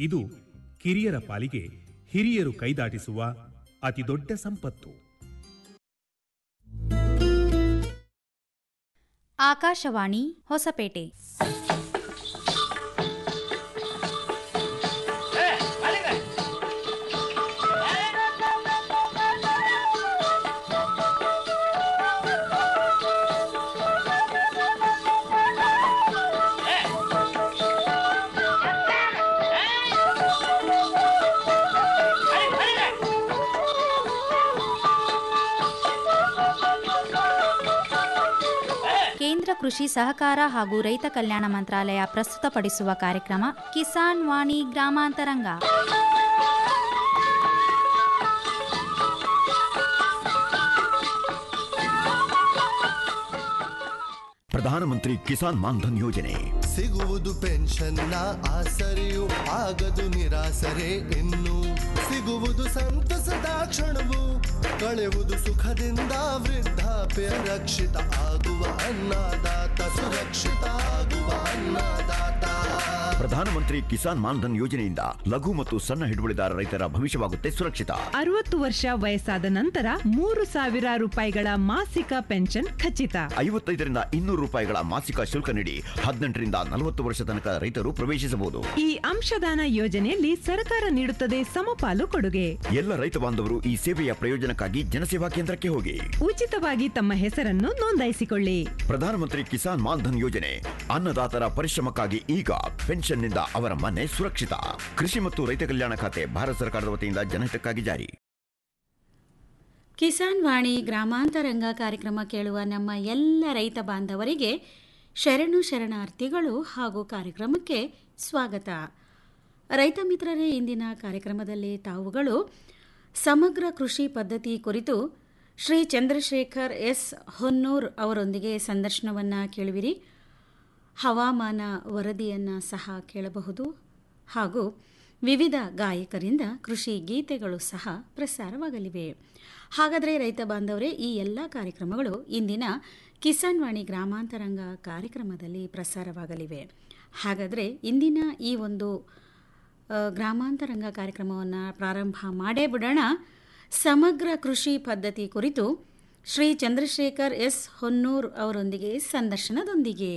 ಇದು ಕಿರಿಯರ ಪಾಲಿಗೆ ಹಿರಿಯರು ಕೈದಾಟಿಸುವ ಅತಿದೊಡ್ಡ ಸಂಪತ್ತು ಆಕಾಶವಾಣಿ ಹೊಸಪೇಟೆ ಕೇಂದ್ರ ಕೃಷಿ ಸಹಕಾರ ಹಾಗೂ ರೈತ ಕಲ್ಯಾಣ ಮಂತ್ರಾಲಯ ಪ್ರಸ್ತುತಪಡಿಸುವ ಕಾರ್ಯಕ್ರಮ ಕಿಸಾನ್ ವಾಣಿ ಗ್ರಾಮಾಂತರಂಗ ಪ್ರಧಾನಮಂತ್ರಿ ಕಿಸಾನ್ ಮಾನ್ಧನ್ ಯೋಜನೆ ಸಿಗುವುದು ಪೆನ್ಷನ್ನ ಆಸರೆಯು ಆಗದು ನಿರಾಸರೆ ಇನ್ನು ಸಿಗುವುದು ಸಂತಸದ ಕ್ಷಣವು ಕಳೆಯುವುದು ಸುಖದಿಂದ ವೃದ್ಧಾಪ್ಯ ರಕ್ಷಿತ ಆಗುವ ಅನ್ನದಾತ ಸುರಕ್ಷಿತ ಆಗುವ ಅನ್ನದಾತ ಪ್ರಧಾನಮಂತ್ರಿ ಕಿಸಾನ್ ಮಾನ್ಧನ್ ಯೋಜನೆಯಿಂದ ಲಘು ಮತ್ತು ಸಣ್ಣ ಹಿಡುವಳಿದಾರ ರೈತರ ಭವಿಷ್ಯವಾಗುತ್ತೆ ಸುರಕ್ಷಿತ ಅರವತ್ತು ವರ್ಷ ವಯಸ್ಸಾದ ನಂತರ ಮೂರು ಸಾವಿರ ರೂಪಾಯಿಗಳ ಮಾಸಿಕ ಪೆನ್ಷನ್ ಖಚಿತ ಐವತ್ತೈದರಿಂದ ಇನ್ನೂರು ರೂಪಾಯಿಗಳ ಮಾಸಿಕ ಶುಲ್ಕ ನೀಡಿ ಹದಿನೆಂಟರಿಂದ ನಲವತ್ತು ವರ್ಷ ತನಕ ರೈತರು ಪ್ರವೇಶಿಸಬಹುದು ಈ ಅಂಶದಾನ ಯೋಜನೆಯಲ್ಲಿ ಸರ್ಕಾರ ನೀಡುತ್ತದೆ ಸಮಪಾಲು ಕೊಡುಗೆ ಎಲ್ಲ ರೈತ ಬಾಂಧವರು ಈ ಸೇವೆಯ ಪ್ರಯೋಜನಕ್ಕಾಗಿ ಜನಸೇವಾ ಕೇಂದ್ರಕ್ಕೆ ಹೋಗಿ ಉಚಿತವಾಗಿ ತಮ್ಮ ಹೆಸರನ್ನು ನೋಂದಾಯಿಸಿಕೊಳ್ಳಿ ಪ್ರಧಾನಮಂತ್ರಿ ಕಿಸಾನ್ ಮಾನ್ಧನ್ ಯೋಜನೆ ಅನ್ನದಾತರ ಪರಿಶ್ರಮಕ್ಕಾಗಿ ಈಗ ಪೆನ್ಷನ್ನಿಂದ ಅವರ ಮನೆ ಸುರಕ್ಷಿತ ಕೃಷಿ ಮತ್ತು ರೈತ ಕಲ್ಯಾಣ ಖಾತೆ ಭಾರತ ಸರ್ಕಾರದ ವತಿಯಿಂದ ಜನಹಿತಕ್ಕಾಗಿ ಜಾರಿ ಕಿಸಾನ್ ವಾಣಿ ಗ್ರಾಮಾಂತರಂಗ ಕಾರ್ಯಕ್ರಮ ಕೇಳುವ ನಮ್ಮ ಎಲ್ಲ ರೈತ ಬಾಂಧವರಿಗೆ ಶರಣು ಶರಣಾರ್ಥಿಗಳು ಹಾಗೂ ಕಾರ್ಯಕ್ರಮಕ್ಕೆ ಸ್ವಾಗತ ರೈತ ಮಿತ್ರರೇ ಇಂದಿನ ಕಾರ್ಯಕ್ರಮದಲ್ಲಿ ತಾವುಗಳು ಸಮಗ್ರ ಕೃಷಿ ಪದ್ಧತಿ ಕುರಿತು ಶ್ರೀ ಚಂದ್ರಶೇಖರ್ ಎಸ್ ಹೊನ್ನೂರ್ ಅವರೊಂದಿಗೆ ಸಂದರ್ಶನವನ್ನು ಕೇಳುವಿರಿ ಹವಾಮಾನ ವರದಿಯನ್ನು ಸಹ ಕೇಳಬಹುದು ಹಾಗೂ ವಿವಿಧ ಗಾಯಕರಿಂದ ಕೃಷಿ ಗೀತೆಗಳು ಸಹ ಪ್ರಸಾರವಾಗಲಿವೆ ಹಾಗಾದರೆ ರೈತ ಬಾಂಧವರೇ ಈ ಎಲ್ಲ ಕಾರ್ಯಕ್ರಮಗಳು ಇಂದಿನ ಕಿಸಾನ್ ವಾಣಿ ಗ್ರಾಮಾಂತರಂಗ ಕಾರ್ಯಕ್ರಮದಲ್ಲಿ ಪ್ರಸಾರವಾಗಲಿವೆ ಹಾಗಾದರೆ ಇಂದಿನ ಈ ಒಂದು ಆ, ಗ್ರಾಮಾಂತರಂಗ ಕಾರ್ಯಕ್ರಮವನ್ನು ಪ್ರಾರಂಭ ಮಾಡೇ ಬಿಡೋಣ ಸಮಗ್ರ ಕೃಷಿ ಪದ್ಧತಿ ಕುರಿತು ಶ್ರೀ ಚಂದ್ರಶೇಖರ್ ಎಸ್ ಹೊನ್ನೂರ್ ಅವರೊಂದಿಗೆ ಸಂದರ್ಶನದೊಂದಿಗೆ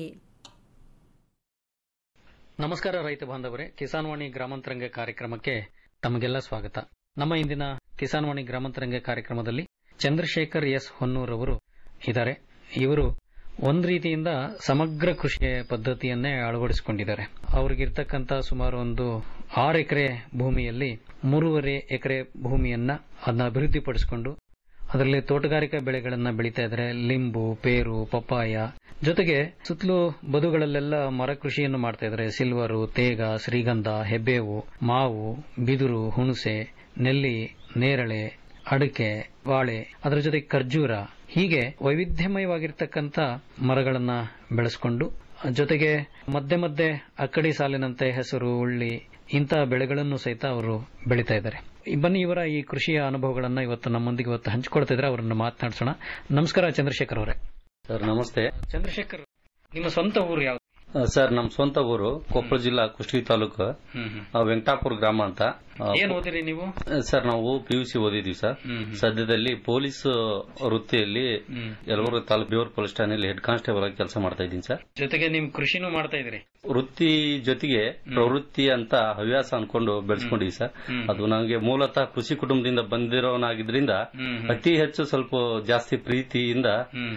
ನಮಸ್ಕಾರ ರೈತ ಬಾಂಧವರೇ ಕಿಸಾನ್ ವಾಣಿ ಗ್ರಾಮಾಂತರಂಗ ಕಾರ್ಯಕ್ರಮಕ್ಕೆ ತಮಗೆಲ್ಲ ಸ್ವಾಗತ ನಮ್ಮ ಇಂದಿನ ಕಿಸಾನ್ ವಾಣಿ ಗ್ರಾಮಾಂತರಂಗ ಕಾರ್ಯಕ್ರಮದಲ್ಲಿ ಚಂದ್ರಶೇಖರ್ ಎಸ್ ಹೊನ್ನೂರ್ ಅವರು ಇದ್ದಾರೆ ಇವರು ಒಂದ್ ರೀತಿಯಿಂದ ಸಮಗ್ರ ಕೃಷಿ ಪದ್ಧತಿಯನ್ನೇ ಅಳವಡಿಸಿಕೊಂಡಿದ್ದಾರೆ ಅವ್ರಿಗಿರ್ತಕ್ಕಂತ ಸುಮಾರು ಒಂದು ಆರು ಎಕರೆ ಭೂಮಿಯಲ್ಲಿ ಮೂರುವರೆ ಎಕರೆ ಭೂಮಿಯನ್ನ ಅದನ್ನ ಅಭಿವೃದ್ಧಿಪಡಿಸಿಕೊಂಡು ಅದರಲ್ಲಿ ತೋಟಗಾರಿಕಾ ಬೆಳೆಗಳನ್ನ ಬೆಳೀತಾ ಇದ್ದಾರೆ ಲಿಂಬು ಪೇರು ಪಪ್ಪಾಯ ಜೊತೆಗೆ ಸುತ್ತಲೂ ಬದುಗಳಲ್ಲೆಲ್ಲ ಮರ ಕೃಷಿಯನ್ನು ಮಾಡ್ತಾ ಇದ್ದಾರೆ ಸಿಲ್ವರು ತೇಗ ಶ್ರೀಗಂಧ ಹೆಬ್ಬೇವು ಮಾವು ಬಿದುರು ಹುಣಸೆ ನೆಲ್ಲಿ ನೇರಳೆ ಅಡಿಕೆ ಬಾಳೆ ಅದರ ಜೊತೆ ಖರ್ಜೂರ ಹೀಗೆ ವೈವಿಧ್ಯಮಯವಾಗಿರ್ತಕ್ಕಂಥ ಮರಗಳನ್ನ ಬೆಳೆಸಿಕೊಂಡು ಜೊತೆಗೆ ಮಧ್ಯೆ ಮಧ್ಯೆ ಅಕ್ಕಡಿ ಸಾಲಿನಂತೆ ಹೆಸರು ಉಳ್ಳಿ ಇಂತಹ ಬೆಳೆಗಳನ್ನು ಸಹಿತ ಅವರು ಬೆಳೀತಾ ಇದ್ದಾರೆ ಈ ಬನ್ನಿ ಇವರ ಈ ಕೃಷಿಯ ಅನುಭವಗಳನ್ನ ಇವತ್ತು ನಮ್ಮೊಂದಿಗೆ ಇವತ್ತು ಹಂಚಿಕೊಳ್ತಾ ಇದ್ದಾರೆ ಅವರನ್ನು ಮಾತನಾಡಿಸೋಣ ನಮಸ್ಕಾರ ಚಂದ್ರಶೇಖರ್ ಅವರೇ ಸರ್ ನಮಸ್ತೆ ಚಂದ್ರಶೇಖರ್ ನಿಮ್ಮ ಸ್ವಂತ ಊರು ಯಾವ್ದು ಆ, ಸರ್ ನಮ್ಮ ಸ್ವಂತ ಊರು ಕೊಪ್ಪಳ ಜಿಲ್ಲಾ ಕುಷ್ಟಗಿ ತಾಲೂಕು ಆ, ವೆಂಕಟಾಪುರ ಗ್ರಾಮ ಅಂತ ಆ, ಏನ್ ಓದಿರಿ ನೀವು ಸರ್ ನಾವು ಪಿ ಯು ಸಿ ಓದಿದ್ವಿ ಸರ್ ಸದ್ಯದಲ್ಲಿ ಪೊಲೀಸ್ ವೃತ್ತಿಯಲ್ಲಿ ಯಲಬುರ್ಗ ತಾಲೂಕು ಬೇವೂರ್ ಪೊಲೀಸ್ ಠಾಣೆಯಲ್ಲಿ ಹೆಡ್ ಕಾನ್ಸ್ಟೇಬಲ್ ಆಗಿ ಕೆಲಸ ಮಾಡ್ತಾ ಇದ್ದೀನಿ ಸರ್ ಜೊತೆಗೆ ನಿಮ್ ಕೃಷಿನೂ ಮಾಡ್ತಾ ಇದ್ರಿ ವೃತ್ತಿ ಜೊತೆಗೆ ಪ್ರವೃತ್ತಿ ಅಂತ ಹವ್ಯಾಸ ಅನ್ಕೊಂಡು ಬೆಳೆಸ್ಕೊಂಡಿವಿ ಸರ್ ಅದು ನನಗೆ ಮೂಲತಃ ಕೃಷಿ ಕುಟುಂಬದಿಂದ ಬಂದಿರೋನಾಗಿದ್ರಿಂದ ಅತಿ ಹೆಚ್ಚು ಸ್ವಲ್ಪ ಜಾಸ್ತಿ ಪ್ರೀತಿಯಿಂದ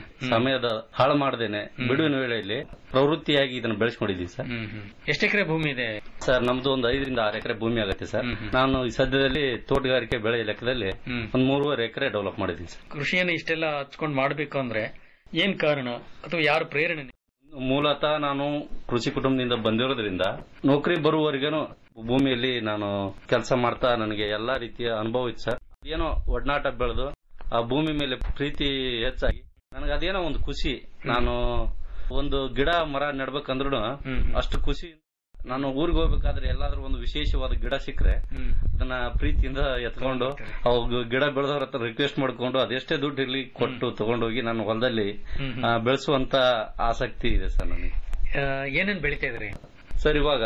ಸಮಯದ ಹಾಳು ಮಾಡದೇನೆ ಬಿಡುವಿನ ವೇಳೆಯಲ್ಲಿ ಪ್ರವೃತ್ತಿಯಾಗಿ ಇದನ್ನು ಬೆಳೆಸ್ಕೊಂಡಿದ್ದೀವಿ ಸರ್ ಎಷ್ಟು ಎಕರೆ ಭೂಮಿ ಇದೆ ಸರ್ ನಮ್ದು ಒಂದು ಐದರಿಂದ ಆರು ಎಕರೆ ಭೂಮಿ ಆಗುತ್ತೆ ಸರ್ ನಾನು ಈ ಸದ್ಯದಲ್ಲಿ ತೋಟಗಾರಿಕೆ ಬೆಳೆ ಲೆಕ್ಕದಲ್ಲಿ ಒಂದ್ ಮೂರುವರೆ ಎಕರೆ ಡೆವಲಪ್ ಮಾಡಿದ್ದೀನಿ ಸರ್ ಕೃಷಿಯನ್ನು ಇಷ್ಟೆಲ್ಲ ಹಚ್ಕೊಂಡು ಮಾಡ್ಬೇಕು ಅಂದ್ರೆ ಏನ್ ಕಾರಣ ಅಥವಾ ಯಾರು ಪ್ರೇರಣೆ ಮೂಲತಃ ನಾನು ಕೃಷಿ ಕುಟುಂಬದಿಂದ ಬಂದಿರೋದ್ರಿಂದ ನೌಕರಿ ಬರುವವರೆಗೇನು ಭೂಮಿಯಲ್ಲಿ ನಾನು ಕೆಲಸ ಮಾಡ್ತಾ ನನಗೆ ಎಲ್ಲಾ ರೀತಿಯ ಅನುಭವ ಇತ್ತು ಸರ್ ಏನೋ ಒಡನಾಟ ಬೆಳೆದು ಆ ಭೂಮಿ ಮೇಲೆ ಪ್ರೀತಿ ಹೆಚ್ಚಾಗಿ ನನಗೆ ಅದೇನೋ ಒಂದು ಖುಷಿ ನಾನು ಒಂದು ಗಿಡ ಮರ ನೆಡ್ಬೇಕಂದ್ರೂ ಅಷ್ಟು ಖುಷಿ ನಾನು ಊರಿಗೆ ಹೋಗ್ಬೇಕಾದ್ರೆ ಎಲ್ಲಾದ್ರೂ ಒಂದು ವಿಶೇಷವಾದ ಗಿಡ ಸಿಕ್ಕರೆ ಅದನ್ನ ಪ್ರೀತಿಯಿಂದ ಎತ್ಕೊಂಡು ಅವು ಗಿಡ ಬೆಳೆದವ್ರ ಹತ್ರ ರಿಕ್ವೆಸ್ಟ್ ಮಾಡ್ಕೊಂಡು ಅದೆಷ್ಟೇ ದುಡ್ಡು ಇರ್ಲಿ ಕೊಟ್ಟು ತಗೊಂಡೋಗಿ ನಾನು ಹೊಲದಲ್ಲಿ ಆ, ಬೆಳೆಸುವಂತ ಆಸಕ್ತಿ ಇದೆ ಸರ್ ನನಗೆ ಏನೇನ್ ಬೆಳಿತಾ ಇದ್ರಿ ಸರ್ ಇವಾಗ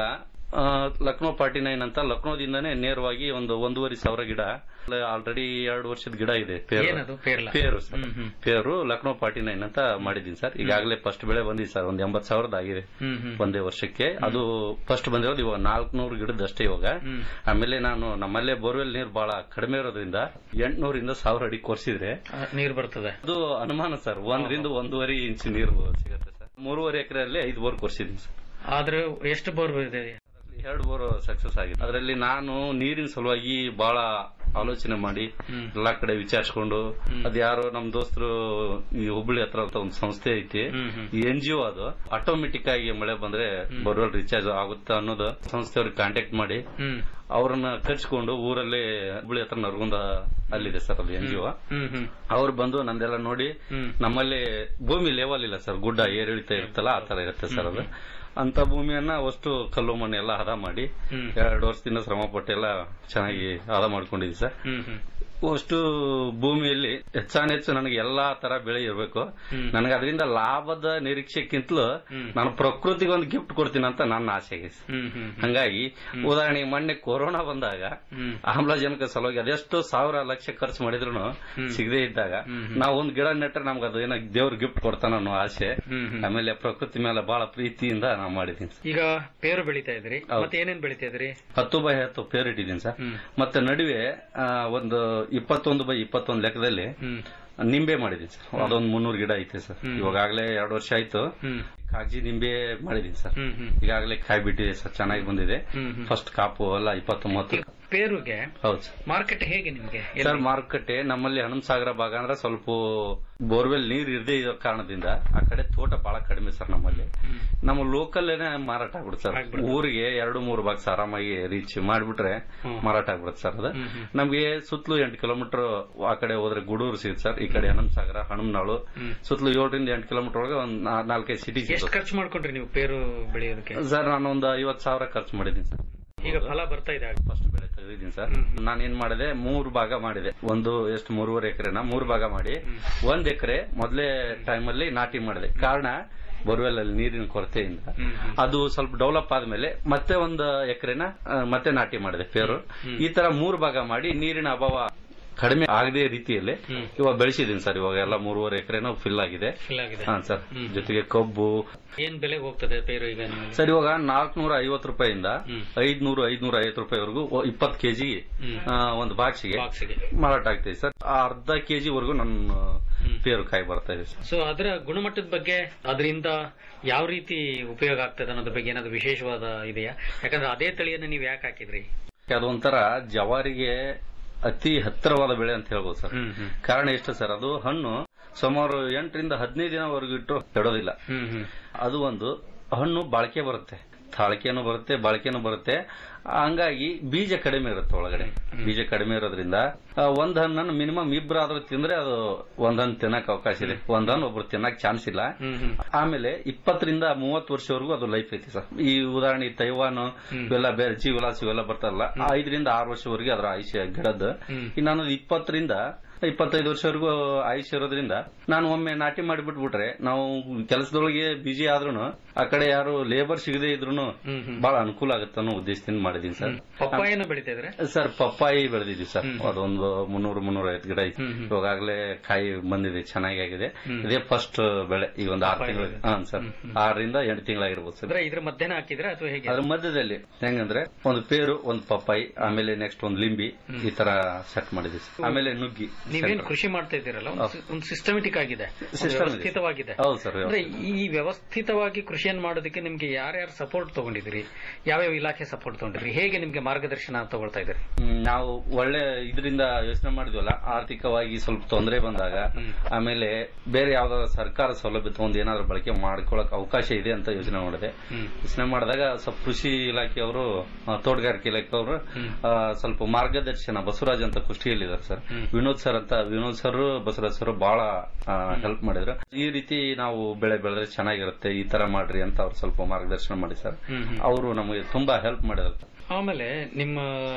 ಆ, ಲಕ್ನೋ ಫಾರ್ಟಿ ನೈನ್ ಅಂತ ಲಕ್ನೋದಿಂದಾನೇ ನೇರವಾಗಿ ಒಂದು ಒಂದೂವರೆ ಸಾವಿರ ಗಿಡ ಆಲ್ರೆಡಿ ಎರಡು ವರ್ಷದ ಗಿಡ ಇದೆ ಪೇರು ಏನದು ಪೇರ್ಲ ಪೇರು ಸರ್ ಹ್ಮ್, ಹ್ಮ್. ಪೇರು ಲಕ್ನೋ ಫಾರ್ಟಿ ನೈನ್ ಅಂತ ಮಾಡಿದೀನಿ ಸರ್ ಈಗಾಗಲೇ ಫಸ್ಟ್ ಬೆಳೆ ಬಂದಿದೆ ಸರ್ ಒಂದ್ ಎಂಬತ್ ಸಾವಿರದ ಆಗಿದೆ ಹ್ಮ್, ಹ್ಮ್. ಒಂದೇ ವರ್ಷಕ್ಕೆ ಅದು ಫಸ್ಟ್ ಬಂದಿರೋದು ಇವಾಗ ನಾಲ್ಕನೂರು ಗಿಡದಷ್ಟೇ ಇವಾಗ ಹ್ಮ್. ಆಮೇಲೆ ನಾನು ನಮ್ಮಲ್ಲೇ ಬೋರ್ವೆಲ್ ನೀರು ಬಹಳ ಕಡಿಮೆ ಇರೋದ್ರಿಂದ ಎಂಟ್ನೂರಿಂದ ಸಾವಿರ ಅಡಿ ಕೊರ್ಸಿದ್ರೆ ಆ, ನೀರ್ ಬರ್ತದೆ ಅದು ಅನುಮಾನ ಸರ್ ಒಂದರಿಂದ ಒಂದೂವರೆ ಇಂಚ್ ನೀರು ಸಿಗುತ್ತೆ ಸರ್ ಮೂರುವರೆ ಎಕರೆಯಲ್ಲಿ ಐದು ಬೋರ್ ಕೊರ್ಸಿದೀನಿ ಸರ್ ಆದ್ರೆ ಎಷ್ಟು ಬೋರ್ ಇದೆ ಎರಡು ಬೋರ್ ಸಕ್ಸಸ್ ಆಗಿದೆ ಅದರಲ್ಲಿ ನಾನು ನೀರಿನ ಸಲುವಾಗಿ ಬಹಳ ಆಲೋಚನೆ ಮಾಡಿ ಎಲ್ಲಾ ಕಡೆ ವಿಚಾರಿಸ್ಕೊಂಡು ಅದ್ ಯಾರೋ ನಮ್ ದೋಸ್ತರು ಈ ಹುಬ್ಬಳ್ಳಿ ಹತ್ರ ಅಂತ ಒಂದು ಸಂಸ್ಥೆ ಐತಿ ಈ ಎನ್ ಜಿ ಒ ಅದು ಆಟೋಮೆಟಿಕ್ ಆಗಿ ಮಳೆ ಬಂದ್ರೆ ಬೋರ್ವೆಲ್ ರಿಚಾರ್ಜ್ ಆಗುತ್ತಾ ಅನ್ನೋದು ಸಂಸ್ಥೆಯವ್ರಿಗೆ ಕಾಂಟ್ಯಾಕ್ಟ್ ಮಾಡಿ ಹ್ಮ್ ಅವ್ರನ್ನ ಕರ್ಸ್ಕೊಂಡು ಊರಲ್ಲಿ ಹುಬ್ಬಳ್ಳಿ ಹತ್ರ ನರಗುಂದ ಅಲ್ಲಿದೆ ಸರ್ ಅದು ಎನ್ ಜಿ ಒ ಹ್ಮ್ ಹ್ಮ್ ಅವ್ರು ಬಂದು ನಂದೆಲ್ಲ ನೋಡಿ ನಮ್ಮಲ್ಲಿ ಭೂಮಿ ಲೆವೆಲ್ ಇಲ್ಲ ಸರ್ ಗುಡ್ಡ ಏರಿಳಿತ ಇರುತ್ತಲ್ಲ ಆ ತರ ಇರುತ್ತೆ ಸರ್ ಅದು ಅಂತ ಭೂಮಿಯನ್ನ ಅಷ್ಟು ಕಲ್ಲು ಮಣ್ಣು ಎಲ್ಲ ಹದ ಮಾಡಿ ಎರಡು ವರ್ಷದಿಂದ ಶ್ರಮ ಪಟ್ಟೆಲ್ಲ ಚೆನ್ನಾಗಿ ಹದ ಮಾಡ್ಕೊಂಡಿದ್ವಿ ಸರ್ ಹ್ಮ್ ಹ್ಮ್ ಅಷ್ಟು ಭೂಮಿಯಲ್ಲಿ ಹೆಚ್ಚಾನೆಚ್ಚು ನನಗೆ ಎಲ್ಲಾ ತರ ಬೆಳೆ ಇರಬೇಕು ನನಗೆ ಅದರಿಂದ ಲಾಭದ ನಿರೀಕ್ಷೆಕ್ಕಿಂತಲೂ ನಾನು ಪ್ರಕೃತಿಗೆ ಒಂದು ಗಿಫ್ಟ್ ಕೊಡ್ತೀನಿ ಅಂತ ನನ್ನ ಆಸೆ ಆಗಿದೆ ಸರ್. ಹ್ಮ್ ಹ್ಮ್ ಹಂಗಾಗಿ ಉದಾಹರಣೆಗೆ ಮೊನ್ನೆ ಕೊರೋನಾ ಬಂದಾಗ ಆಮ್ಲಜನಕ ಸಲುವಾಗಿ ಅದೆಷ್ಟೋ ಸಾವಿರ ಲಕ್ಷ ಖರ್ಚು ಮಾಡಿದ್ರು ಸಿಗದೆ ಇದ್ದಾಗ ನಾವು ಒಂದ್ ಗಿಡ ನೆಟ್ರೆ ನಮ್ಗೆ ಅದು ಏನೋ ದೇವ್ರ ಗಿಫ್ಟ್ ಕೊಡ್ತಾನ ಅನ್ನೋ ಆಸೆ ಆಮೇಲೆ ಪ್ರಕೃತಿ ಮೇಲೆ ಬಹಳ ಪ್ರೀತಿಯಿಂದ ನಾವು ಮಾಡಿದೀನಿ ಸರ್. ಈಗ ಪೇರು ಬೆಳಿತಾ ಇದ್ರಿ ಮತ್ತೆ ಏನೇನ್ ಬೆಳಿತಾ ಇದ್ರಿ ಹತ್ತು ಬೈ ಹತ್ತು ಪೇರ್ ಇಟ್ಟಿದ್ದೀನಿ ಸರ್ ಮತ್ತೆ ನಡುವೆ ಆ, ಒಂದು ಇಪ್ಪತ್ತೊಂದು ಬೈ ಇಪ್ಪತ್ತೊಂದು ಲೆಕ್ಕದಲ್ಲಿ ನಿಂಬೆ ಮಾಡಿದೀನಿ ಸರ್ ಅದೊಂದು ಮುನ್ನೂರು ಗಿಡ ಐತೆ ಸರ್ ಇವಾಗಲೇ ಎರಡು ವರ್ಷ ಆಯ್ತು ಕಾಗಜಿ ನಿಂಬೆ ಮಾಡಿದೀನಿ ಸರ್ ಈಗಾಗಲೇ ಕಾಯಿ ಬಿಟ್ಟಿದೆ ಸರ್ ಚೆನ್ನಾಗಿ ಬಂದಿದೆ ಫಸ್ಟ್ ಕಾಪು ಎಲ್ಲ ಇಪ್ಪತ್ತೊಂಬತ್ತು ಪೇರುಗೆ ಹೌದು ಸರ್ ಮಾರ್ಕೆಟ್ ಹೇಗೆ ನಿಮ್ಗೆ ಸರ್ ಮಾರುಕಟ್ಟೆ ನಮ್ಮಲ್ಲಿ ಹನುಮಸಾಗರ ಭಾಗ ಅಂದ್ರೆ ಸ್ವಲ್ಪ ಬೋರ್ವೆಲ್ ನೀರ್ ಇರದೇ ಇರೋ ಕಾರಣದಿಂದ ಆ ಕಡೆ ತೋಟ ಬಹಳ ಕಡಿಮೆ ಸರ್ ನಮ್ಮಲ್ಲಿ ನಮ್ಮ ಲೋಕಲ್ ಮಾರಾಟ ಆಗ್ಬಿಡುತ್ತೆ ಸರ್ ಊರಿಗೆ ಎರಡು ಮೂರು ಬಾಕ್ಸ್ ಆರಾಮಾಗಿ ರೀಚ್ ಮಾಡ್ಬಿಟ್ರೆ ಮಾರಾಟ ಆಗ್ಬಿಡುತ್ತೆ ಸರ್ ಅದು ನಮ್ಗೆ ಸುತ್ತಲೂ ಎಂಟು ಕಿಲೋಮೀಟರ್ ಆ ಕಡೆ ಹೋದ್ರೆ ಗೂಡೂರು ಸಿಗುತ್ತೆ ಸರ್ ಈ ಕಡೆ ಹನುಮಸಾಗರ ಹನುಮನಾಳು ಸುತ್ತಲೂ ಏಳರಿಂದ ಎಂಟು ಕಿಲೋಮೀಟರ್ ಒಳಗೆ ಒಂದ್ ನಾ- ನಾಲ್ಕೈದು ಸಿಟಿ ಎಷ್ಟು ಖರ್ಚು ಮಾಡ್ಕೊಂಡ್ರಿ ನೀವು ಪೇರು ಬೆಳೆಯೋದಕ್ಕೆ ಸರ್ ನಾನು ಒಂದು ಐವತ್ತು ಸಾವಿರ ಖರ್ಚು ಮಾಡಿದ್ದೀನಿ ಸರ್ ಈಗ ಫಲ ಬರ್ತಾ ಇದೆ ಫಸ್ಟ್ ಬೆಳೆ ತೆಗೆದಿದ್ದೀನಿ ಸರ್ ನಾನು ಏನ್ ಮಾಡಿದೆ ಮೂರು ಭಾಗ ಮಾಡಿದೆ ಒಂದು ಎಷ್ಟು ಮೂರುವರೆ ಎಕರೆನ ಮೂರು ಭಾಗ ಮಾಡಿ ಒಂದ್ ಎಕರೆ ಮೊದಲೇ ಟೈಮಲ್ಲಿ ನಾಟಿ ಮಾಡಿದೆ ಕಾರಣ ಬೋರ್ವೆಲ್ ಅಲ್ಲಿ ನೀರಿನ ಕೊರತೆಯಿಂದ ಅದು ಸ್ವಲ್ಪ ಡೆವಲಪ್ ಆದ್ಮೇಲೆ ಮತ್ತೆ ಒಂದು ಎಕರೆನ ಮತ್ತೆ ನಾಟಿ ಮಾಡಿದೆ ಪೇರು ಈ ತರ ಮೂರು ಭಾಗ ಮಾಡಿ ನೀರಿನ ಅಭಾವ ಕಡಿಮೆ ಆಗದೆ ರೀತಿಯಲ್ಲಿ ಇವಾಗ ಬೆಳೆಸಿದೀನಿ ಸರ್ ಇವಾಗ ಎಲ್ಲ ಮೂರುವರೆ ಎಕರೆನೂ ಫಿಲ್ ಆಗಿದೆ ಫಿಲ್ ಆಗಿದೆ ಹಾ ಸರ್ ಜೊತೆಗೆ ಕಬ್ಬು ಏನ್ ಬೆಲೆಗೆ ಹೋಗ್ತದೆ ಪೇರು ಈಗ ನಿಮ್ಗೆ ಸರ್ ಇವಾಗ ನಾಲ್ಕನೂರ ಐವತ್ತು ರೂಪಾಯಿಂದ ಐದ್ನೂರು ಐದ್ನೂರ ಐವತ್ತು ರೂಪಾಯಿವರೆಗೂ ಇಪ್ಪತ್ತು ಕೆಜಿ ಒಂದು ಬಾಕ್ಸಿಗೆ ಬಾಕ್ಸಿಗೆ ಮಾರಾಟ ಆಗ್ತದೆ ಸರ್ ಆ ಅರ್ಧ ಕೆಜಿ ವರೆಗೂ ನನ್ನ ಪೇರು ಕಾಯಿ ಬರ್ತಾ ಇದೆ ಸರ್ ಸೊ ಅದರ ಗುಣಮಟ್ಟದ ಬಗ್ಗೆ ಅದರಿಂದ ಯಾವ ರೀತಿ ಉಪಯೋಗ ಆಗ್ತದೆ ಅನ್ನೋದ್ರ ಬಗ್ಗೆ ಏನಾದ್ರು ವಿಶೇಷವಾದ ಇದೆಯಾ ಯಾಕಂದ್ರೆ ಅದೇ ತಳಿಯನ್ನು ನೀವು ಯಾಕೆ ಹಾಕಿದ್ರಿ ಅದೊಂಥರ ಜವಾರಿಗೆ ಅತಿ ಹತ್ತಿರವಾದ ಬೆಳೆ ಅಂತ ಹೇಳ್ಬೋದು ಸರ್ ಕಾರಣ ಎಷ್ಟು ಸರ್ ಅದು ಹಣ್ಣು ಸುಮಾರು ಎಂಟರಿಂದ ಹದಿನೈದು ದಿನವರೆಗೂ ಇಟ್ಟು ಕೆಡೋದಿಲ್ಲ ಅದು ಒಂದು ಹಣ್ಣು ಬಾಳಿಕೆ ಬರುತ್ತೆ ತಾಳಿಕೆನೂ ಬರುತ್ತೆ ಬಾಳಿಕೆನೂ ಬರುತ್ತೆ ಹಂಗಾಗಿ ಬೀಜ ಕಡಿಮೆ ಇರುತ್ತೆ ಒಳಗಡೆ ಬೀಜ ಕಡಿಮೆ ಇರೋದ್ರಿಂದ ಆ, ಒಂದ್ ಹಣ್ಣನ್ನು ಮಿನಿಮಮ್ ಇಬ್ಬರಾದ್ರೂ ತಿಂದ್ರೆ ಅದು ಒಂದ್ ಹಣ್ಣು ತಿನ್ನಕ್ ಅವಕಾಶ ಇದೆ ಒಂದ್ ಹಣ್ಣು ಒಬ್ರು ತಿನ್ನಕ್ ಚಾನ್ಸ್ ಇಲ್ಲ ಆಮೇಲೆ ಇಪ್ಪತ್ತರಿಂದ ಮೂವತ್ತು ವರ್ಷವರೆಗೂ ಅದು ಲೈಫ್ ಐತಿ ಸರ್ ಈ ಉದಾಹರಣೆ ಈ ತೈವಾನ್ ಇವೆಲ್ಲ ಬೇರೆ ಜೀವಲಾಸ್ ಇವೆಲ್ಲ ಬರ್ತಾರಲ್ಲ ಆ ಐದರಿಂದ ಆರು ವರ್ಷವರೆಗೆ ಅದರ ಆಯುಷ್ಯ ಗಿಡದ್ದು ಇನ್ನೊಂದು ಇಪ್ಪತ್ತರಿಂದ ಇಪ್ಪತ್ತೈದು ವರ್ಷವರೆಗೂ ಆಯುಷ್ಯ ಇರೋದ್ರಿಂದ ನಾನು ಒಮ್ಮೆ ನಾಟಿ ಮಾಡಿಬಿಟ್ಬಿಟ್ರೆ ನಾವು ಕೆಲಸದೊಳಗೆ ಬಿಜಿ ಆದ್ರೂ ಆ ಕಡೆ ಯಾರು ಲೇಬರ್ ಸಿಗದೆ ಇದ್ರು ಬಹಳ ಅನುಕೂಲ ಆಗುತ್ತೆ ಅನ್ನೋ ಉದ್ದೇಶದಿಂದ ಮಾಡಿದೀನಿ ಸರ್ ಪಪ್ಪಾಯನ ಬೆಳಿತಾ ಇದ್ರೆ ಸರ್ ಪಪ್ಪಾಯಿ ಬೆಳೆದಿದ್ವಿ ಸರ್ ಅದೊಂದು ಮುನ್ನೂರು ಮುನ್ನೂರ ಐವತ್ತು ಗಿಡ ಐತಿ ಇವಾಗಲೇ ಕಾಯಿ ಬಂದಿದೆ ಚೆನ್ನಾಗಿ ಆಗಿದೆ ಇದೇ ಫಸ್ಟ್ ಬೆಳೆ ಈಗ ಒಂದು ಆರು ತಿಂಗಳು ಹಾ ಸರ್ ಆರರಿಂದ ಎಂಟು ತಿಂಗಳಾಗಿರ್ಬೋದು ಸರ್ ಅಂದ್ರೆ ಇದ್ರ ಮಧ್ಯಾಹ್ನ ಹಾಕಿದ್ರೆ ಅಥವಾ ಹೇಗೆ ಅದ್ರ ಮಧ್ಯದಲ್ಲಿ ಹೆಂಗಂದ್ರೆ ಒಂದು ಪೇರು ಒಂದು ಪಪ್ಪಾಯಿ ಆಮೇಲೆ ನೆಕ್ಸ್ಟ್ ಒಂದು ಲಿಂಬಿ ಈ ತರ ಸೆಟ್ ಮಾಡಿದ್ವಿ sir. ಆಮೇಲೆ ನುಗ್ಗಿ ನೀವೇನ್ center. ಕೃಷಿ ಮಾಡ್ತಾ ಇದ್ದೀರಲ್ಲ ಒಂದು- ಒಂದು ಸಿಸ್ಟಮೆಟಿಕ್ ಆಗಿದೆ ಒಂದು System ಇದೆ. ವ್ಯವಸ್ಥಿತವಾಗಿದೆ ಹೌದು ಸರ್ ಅಂದ್ರೆ ಈ ವ್ಯವಸ್ಥಿತವಾಗಿ ಕೃಷಿಯನ್ನು ಮಾಡೋದಕ್ಕೆ ನಿಮ್ಗೆ ಯಾರ್ಯಾರು ಸಪೋರ್ಟ್ ತಗೊಂಡಿದ್ದೀರಿ ಯಾವ್ಯಾವ ಇಲಾಖೆ ಸಪೋರ್ಟ್ ತಗೊಂಡಿದ್ರಿ ಹೇಗೆ ನಿಮ್ಗೆ ಮಾರ್ಗದರ್ಶನ ತಗೊಳ್ತಾ ಇದ್ದೀರಿ ಹ್ಮ್, ನಾವು ಒಳ್ಳೆ ಇದರಿಂದ ಯೋಚನೆ ಮಾಡಿದ್ವಲ್ಲ ಆರ್ಥಿಕವಾಗಿ ಸ್ವಲ್ಪ ತೊಂದರೆ ಬಂದಾಗ ಆಮೇಲೆ ಬೇರೆ ಯಾವ್ದಾದ್ರು ಸರ್ಕಾರ ಸೌಲಭ್ಯ ತಗೊಂಡು ಏನಾದ್ರು ಬಳಕೆ ಮಾಡ್ಕೊಳಕ್ ಅವಕಾಶ ಇದೆ ಅಂತ ಯೋಚನೆ ಮಾಡಿದೆ ಯೋಚನೆ ಮಾಡಿದಾಗ ಸ್ವಲ್ಪ ಕೃಷಿ ಇಲಾಖೆಯವರು ಆ, ತೋಟಗಾರಿಕೆ ಇಲಾಖೆಯವರು ಆ, ಸ್ವಲ್ಪ ಮಾರ್ಗದರ್ಶನ ಬಸವರಾಜ್ ಅಂತ ಕುಷ್ಟಿಯಲ್ಲಿದ್ದಾರೆ ಸರ್ ವಿನೋದ್ ಸರ್ ಅಂತ ವಿನೋದ್ ಸರ್ ಬಸವರಾಜ್ ಸರ್ ಬಹಳ ಹೆಲ್ಪ್ ಮಾಡಿದ್ರು ಈ ರೀತಿ ನಾವು ಬೆಳೆ ಬೆಳೆದ್ರೆ ಚೆನ್ನಾಗಿರುತ್ತೆ ಈ ತರ ಮಾಡ್ರಿ ಅಂತ ಅವ್ರು ಸ್ವಲ್ಪ ಮಾರ್ಗದರ್ಶನ ಮಾಡಿ ಸರ್ ಅವರು ನಮಗೆ ತುಂಬಾ ಹೆಲ್ಪ್ ಮಾಡಿದ್ರು ಆಮೇಲೆ ನಿಮ್ಮ